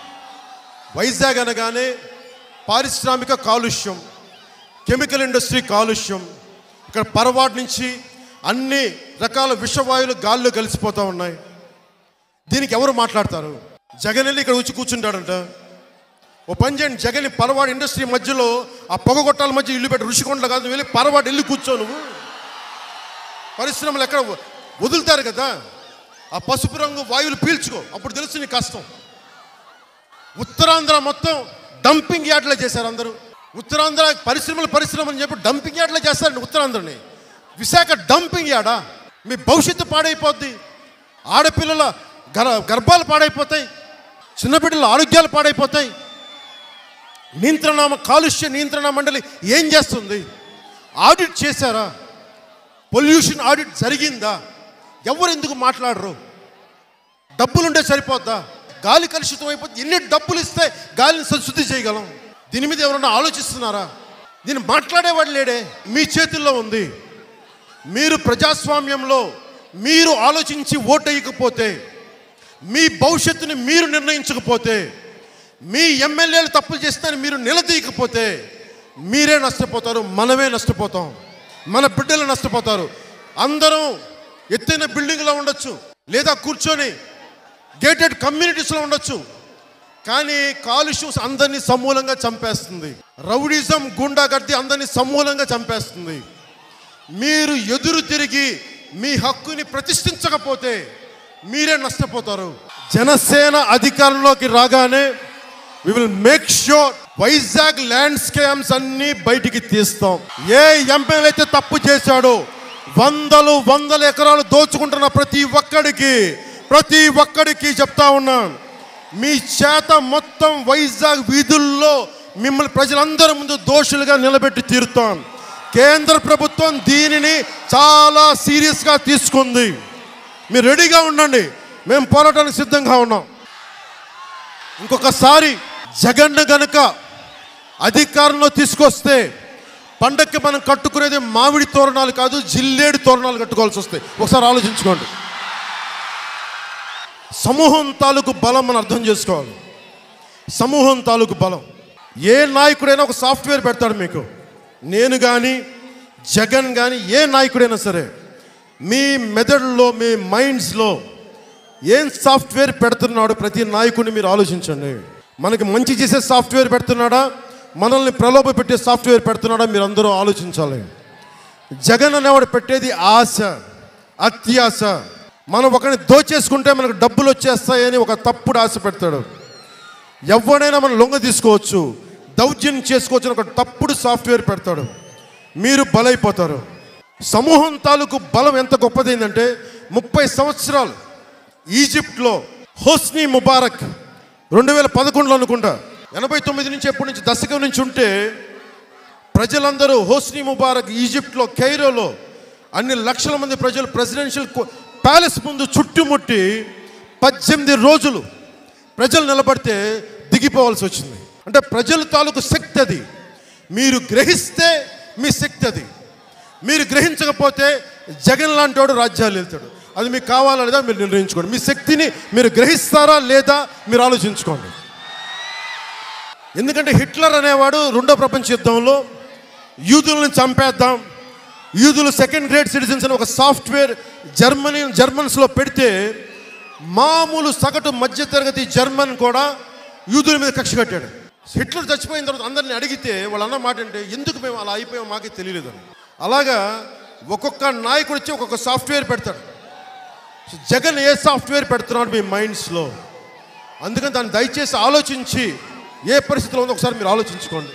వైజాగ్ అనగానే పారిశ్రామిక కాలుష్యం కెమికల్ ఇండస్ట్రీ కాలుష్యం ఇక్కడ పరవాడు నుంచి అన్ని రకాల విషవాయువులు గాల్లో కలిసిపోతూ ఉన్నాయి దీనికి ఎవరు మాట్లాడతారు జగన్ వెళ్ళి ఇక్కడ వచ్చి కూర్చుంటాడంట ఓ పని చేయండి జగన్ ఈ పరవాడు ఇండస్ట్రీ మధ్యలో ఆ పొగగొట్టాల మధ్య ఇల్లు పెట్టి ఋషికొండలు కాదు నువ్వు వెళ్ళి పరవాడు వెళ్ళి కూర్చో నువ్వు పరిశ్రమలు ఎక్కడ వ- వదులుతారు కదా ఆ పసుపు రంగు వాయువులు పీల్చుకో అప్పుడు తెలుసు నీ కష్టం ఉత్తరాంధ్ర మొత్తం డంపింగ్ యార్డ్లో చేశారు అందరూ ఉత్తరాంధ్ర పరిశ్రమలు పరిశ్రమలు అని చెప్పి డంపింగ్ యార్డ్లో చేస్తారండి ఉత్తరాంధ్రని విశాఖ డంపింగ్ యార్డా మీ భవిష్యత్తు పాడైపోద్ది ఆడపిల్లల గర్ గర్భాలు పాడైపోతాయి చిన్నబిడ్డల ఆరోగ్యాలు పాడైపోతాయి నియంత్రణ కాలుష్య నియంత్రణ మండలి ఏం చేస్తుంది ఆడిట్ చేశారా పొల్యూషన్ ఆడిట్ జరిగిందా ఎవరు ఎందుకు మాట్లాడరు డబ్బులుంటే సరిపోద్దా గాలి కలుషితం అయిపోతే ఎన్ని డబ్బులు ఇస్తే గాలిని శు- శుద్ధి చేయగలం దీని మీద ఎవరన్నా ఆలోచిస్తున్నారా దీన్ని మాట్లాడేవాడు లేడే మీ చేతుల్లో ఉంది మీరు ప్రజాస్వామ్యంలో మీరు ఆలోచించి ఓటేయకపోతే మీ భవిష్యత్తుని మీరు నిర్ణయించకపోతే మీ ఎమ్మెల్యేలు తప్పులు చేస్తారని మీరు నిలదీయకపోతే మీరే నష్టపోతారు మనమే నష్టపోతాం మన బిడ్డలు నష్టపోతారు అందరం ఎత్తైన బిల్డింగ్లో ఉండొచ్చు లేదా కూర్చొని గేటెడ్ కమ్యూనిటీస్లో ఉండొచ్చు కానీ కాలుష్యం అందరినీ సమూలంగా చంపేస్తుంది రౌడిజం గుండాగర్ది అందరినీ సమూలంగా చంపేస్తుంది మీరు ఎదురు తిరిగి మీ హక్కుని ప్రతిష్ఠించకపోతే మీరే నష్టపోతారు జనసేన అధికారంలోకి రాగానే we will make sure Vizag land scams అన్ని బయటికి తీస్తాం ఏ ఎమ్మెల్యే అయితే తప్పు చేశాడో వందలు వందల ఎకరాలు దోచుకుంటున్న ప్రతి ఒక్కడికి ప్రతి ఒక్కడికి చెప్తా ఉన్నాను మీ చేత మొత్తం వైజాగ్ వీధుల్లో మిమ్మల్ని ప్రజలందరి ముందు దోషులుగా నిలబెట్టి తీరుతాం కేంద్ర ప్రభుత్వం దీనిని చాలా సీరియస్గా తీసుకుంది మీరు రెడీగా ఉండండి మేము పోరాటానికి సిద్ధంగా ఉన్నాం ఇంకొకసారి జగన్ గనుక అధికారంలో తీసుకొస్తే పండక్కి మనం కట్టుకునేది మామిడి తోరణాలు కాదు జిల్లేడు తోరణాలు కట్టుకోవాల్సి వస్తాయి ఒకసారి ఆలోచించుకోండి సమూహం తాలూకు బలం మనం అర్థం చేసుకోవాలి సమూహం తాలూకు బలం ఏ నాయకుడైనా ఒక సాఫ్ట్వేర్ పెడతాడు మీకు నేను కానీ జగన్ కానీ ఏ నాయకుడైనా సరే మీ మెదడులో మీ మైండ్స్లో ఏం సాఫ్ట్వేర్ పెడుతున్నాడు ప్రతి నాయకుడిని మీరు ఆలోచించండి మనకి మంచి చేసే సాఫ్ట్వేర్ పెడుతున్నాడా మనల్ని ప్రలోభ పెట్టే సాఫ్ట్వేర్ పెడుతున్నాడా మీరు అందరూ ఆలోచించాలి జగన్ అనేవాడు పెట్టేది ఆశ అత్యాశ మనం ఒకరిని దోచేసుకుంటే మనకు డబ్బులు వచ్చేస్తాయని ఒక తప్పుడు ఆశ పెడతాడు ఎవడైనా మనం లొంగ తీసుకోవచ్చు దౌర్జన్యం చేసుకోవచ్చు అని ఒక తప్పుడు సాఫ్ట్వేర్ పెడతాడు మీరు బలైపోతారు సమూహం తాలూకు బలం ఎంత గొప్పదైందంటే ముప్పై సంవత్సరాలు ఈజిప్ట్లో హోస్నీ ముబారక్ రెండు వేల పదకొండులో అనుకుంటా ఎనభై తొమ్మిది నుంచి ఎప్పటి నుంచి దశకం నుంచి ఉంటే ప్రజలందరూ హోస్నీ ముబారక్ ఈజిప్ట్లో కైరోలో అన్ని లక్షల మంది ప్రజలు ప్రెసిడెన్షియల్ ప్యాలెస్ ముందు చుట్టుముట్టి పద్దెనిమిది రోజులు ప్రజలు నిలబడితే దిగిపోవాల్సి వచ్చింది అంటే ప్రజల తాలూకు శక్తి అది మీరు గ్రహిస్తే మీ శక్తి అది మీరు గ్రహించకపోతే జగన్ లాంటి వాడు రాజ్యాలు వెళ్తాడు అది మీకు కావాలా లేదా మీరు నిర్ణయించుకోండి మీ శక్తిని మీరు గ్రహిస్తారా లేదా మీరు ఆలోచించుకోండి ఎందుకంటే హిట్లర్ అనేవాడు రెండో ప్రపంచ యుద్ధంలో యూదులను చంపేద్దాం యూదులు సెకండ్ గ్రేడ్ సిటిజన్స్ అని ఒక సాఫ్ట్వేర్ జర్మనీ జర్మన్స్లో పెడితే మామూలు సగటు మధ్యతరగతి జర్మన్ కూడా యూదుల మీద కక్ష కట్టాడు హిట్లర్ చచ్చిపోయిన తర్వాత అందరిని అడిగితే వాళ్ళు అన్న మాట అంటే ఎందుకు మేము అలా అయిపోయాం మాకే తెలియలేదని అలాగా ఒక్కొక్క నాయకుడు వచ్చి ఒక్కొక్క సాఫ్ట్వేర్ పెడతాడు సో జగన్ ఏ సాఫ్ట్వేర్ పెడుతున్నాడు మీ మైండ్స్లో అందుకని దాన్ని దయచేసి ఆలోచించి ఏ పరిస్థితిలో ఉందో ఒకసారి మీరు ఆలోచించుకోండి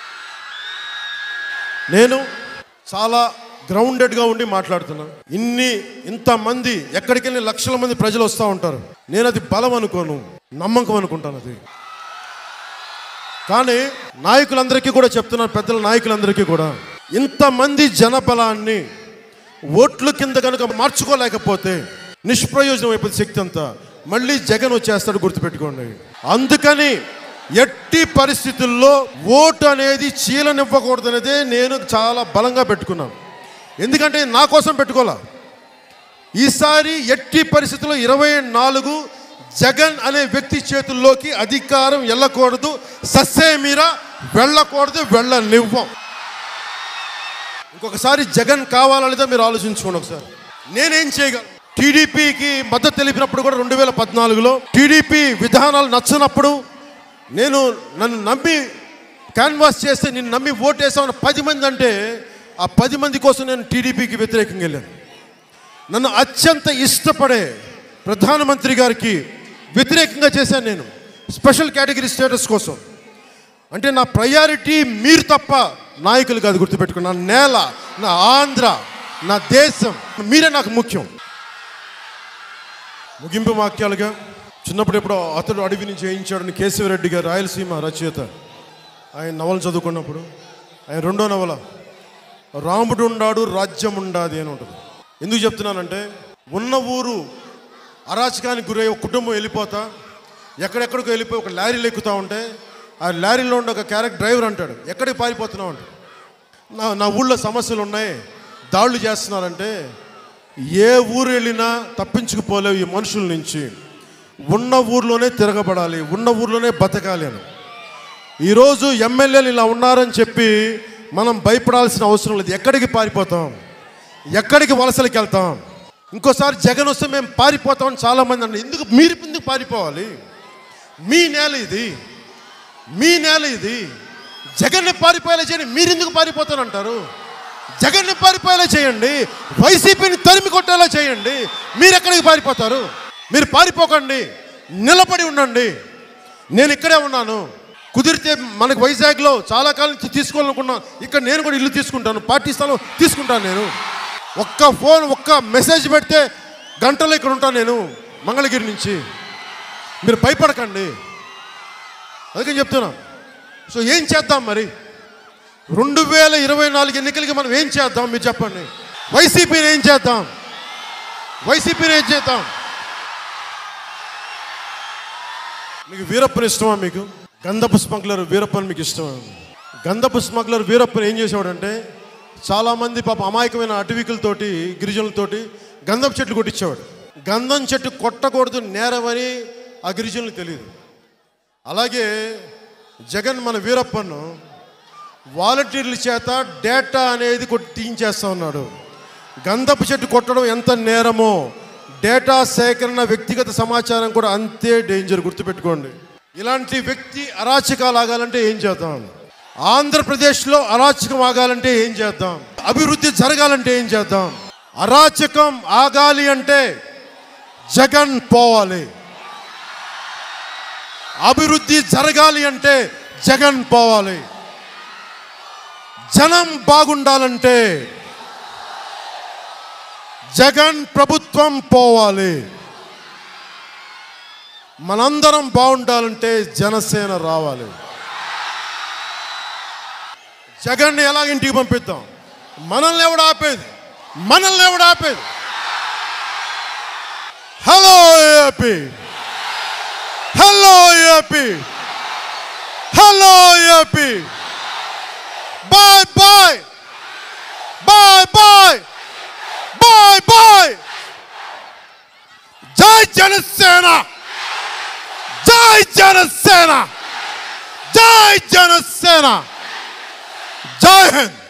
నేను చాలా గ్రౌండెడ్గా ఉండి మాట్లాడుతున్నాను ఇన్ని ఇంతమంది ఎక్కడికి వెళ్ళి లక్షల మంది ప్రజలు వస్తూ ఉంటారు నేను అది బలం అనుకోను నమ్మకం అనుకుంటాను అది కానీ నాయకులందరికీ కూడా చెప్తున్నారు పెద్దల నాయకులందరికీ కూడా ఇంతమంది జనబలాన్ని ఓట్ల కింద కనుక మార్చుకోలేకపోతే నిష్ప్రయోజనం అయిపోతుంది శక్తి అంతా మళ్ళీ జగన్ వచ్చేస్తాడు గుర్తుపెట్టుకోండి అందుకని ఎట్టి పరిస్థితుల్లో ఓటు అనేది చీలనివ్వకూడదు అనేది నేను చాలా బలంగా పెట్టుకున్నాను ఎందుకంటే నా కోసం పెట్టుకోలే ఈసారి ఎట్టి పరిస్థితుల్లో ఇరవై నాలుగు జగన్ అనే వ్యక్తి చేతుల్లోకి అధికారం వెళ్ళకూడదు సస్సేమీర వెళ్ళకూడదు వెళ్ళనివ్వం ఇంకొకసారి జగన్ కావాలా లేదా మీరు ఆలోచించుకోండి ఒకసారి నేనేం చేయగలను టీడీపీకి మద్దతు తెలిపినప్పుడు కూడా రెండు వేల పద్నాలుగులో టీడీపీ విధానాలు నచ్చనప్పుడు నేను నన్ను నమ్మి క్యాన్వాస్ చేస్తే నిన్ను నమ్మి ఓటేసామని పది మంది అంటే ఆ పది మంది కోసం నేను టీడీపీకి వ్యతిరేకంగా వెళ్ళాను నన్ను అత్యంత ఇష్టపడే ప్రధానమంత్రి గారికి వ్యతిరేకంగా చేశాను నేను స్పెషల్ కేటగిరీ స్టేటస్ కోసం అంటే నా ప్రయారిటీ మీరు తప్ప నాయకులు కాదు గుర్తుపెట్టుకుని నా నేల నా ఆంధ్ర నా దేశం మీరే నాకు ముఖ్యం ముగింపు వాక్యాలుగా చిన్నప్పుడు ఎప్పుడో అతడు అడవిని జయించాడని కేశవరెడ్డి గారు రాయలసీమ రచయిత ఆయన నవలు చదువుకున్నప్పుడు ఆయన రెండో నవల రాముడు ఉండాడు రాజ్యం ఉండాది అని ఉంటుంది ఎందుకు చెప్తున్నానంటే ఉన్న ఊరు అరాచకానికి గురై ఒక కుటుంబం వెళ్ళిపోతా ఎక్కడెక్కడికో వెళ్ళిపోయి ఒక లారీలు ఎక్కుతూ ఉంటే ఆ లారీలో ఉండే ఒక క్యారెక్టర్ డ్రైవర్ అంటాడు ఎక్కడికి పారిపోతున్నావు అంటాడు నా నా ఊళ్ళో సమస్యలు ఉన్నాయి దాడులు చేస్తున్నారంటే ఏ ఊరు వెళ్ళినా తప్పించుకుపోలేవు ఈ మనుషుల నుంచి ఉన్న ఊర్లోనే తిరగబడాలి ఉన్న ఊర్లోనే బతకాలి అని ఈరోజు ఎమ్మెల్యేలు ఇలా ఉన్నారని చెప్పి మనం భయపడాల్సిన అవసరం లేదు ఎక్కడికి పారిపోతాం ఎక్కడికి వలసలకి వెళ్తాం ఇంకోసారి జగన్ వస్తే మేము పారిపోతామని చాలామంది అన్నారు ఎందుకు మీరు ఎందుకు పారిపోవాలి మీ నేల ఇది మీ నేల ఇది జగన్ని పారిపోయేలా చేయండి మీరు ఎందుకు పారిపోతానంటారు జగన్ని పారిపోయేలా చేయండి వైసీపీని తరిమి కొట్టేలా చేయండి మీరు ఎక్కడికి పారిపోతారు మీరు పారిపోకండి నిలబడి ఉండండి నేను ఇక్కడే ఉన్నాను కుదిరితే మనకి వైజాగ్లో చాలా కాలం నుంచి తీసుకోవాలనుకున్నా ఇక్కడ నేను కూడా ఇల్లు తీసుకుంటాను పార్టీ స్థలం తీసుకుంటాను నేను ఒక్క ఫోన్ ఒక్క మెసేజ్ పెడితే గంటలో ఇక్కడ ఉంటాను నేను మంగళగిరి నుంచి మీరు భయపడకండి అందుకని చెప్తున్నా సో ఏం చేద్దాం మరి రెండు వేల ఇరవై నాలుగు ఎన్నికలకి మనం ఏం చేద్దాం మీరు చెప్పండి వైసీపీని ఏం చేద్దాం వైసీపీని ఏం చేద్దాం మీకు వీరప్పని ఇష్టమా మీకు గంధపు స్మగ్లర్ వీరప్పని మీకు ఇష్టమా గంధపు స్మగ్లర్ వీరప్పని ఏం చేసేవాడంటే చాలామంది పాప అమాయకమైన అటవికులతోటి గిరిజనులతోటి గంధపు చెట్లు కొట్టించేవాడు గంధం చెట్టు కొట్టకూడదు నేరమని ఆ గిరిజనులకు తెలియదు అలాగే జగన్ మన వీరప్పను వాలంటీర్ల చేత డేటా అనేది కొట్టి తీయించేస్తా ఉన్నాడు గంధపు చెట్టు కొట్టడం ఎంత నేరమో డేటా సేకరణ వ్యక్తిగత సమాచారం కూడా అంతే డేంజర్ గుర్తుపెట్టుకోండి ఇలాంటి వ్యక్తి అరాచకాలు ఆగాలంటే ఏం చేద్దాం ఆంధ్రప్రదేశ్లో అరాచకం ఆగాలంటే ఏం చేద్దాం అభివృద్ధి జరగాలంటే ఏం చేద్దాం అరాచకం ఆగాలి అంటే జగన్ పోవాలి అభివృద్ధి జరగాలి అంటే జగన్ పోవాలి జనం బాగుండాలంటే జగన్ ప్రభుత్వం పోవాలి మనందరం బాగుండాలంటే జనసేన రావాలి జగన్ని ఎలా ఇంటికి పంపిద్దాం మనల్ని ఎవడు ఆపేది మనల్ని ఎవడు ఆపేది hello AP hello AP hello AP bye bye bye bye bye bye జై జనసేన జై జనసేన జై జనసేన జై హింద్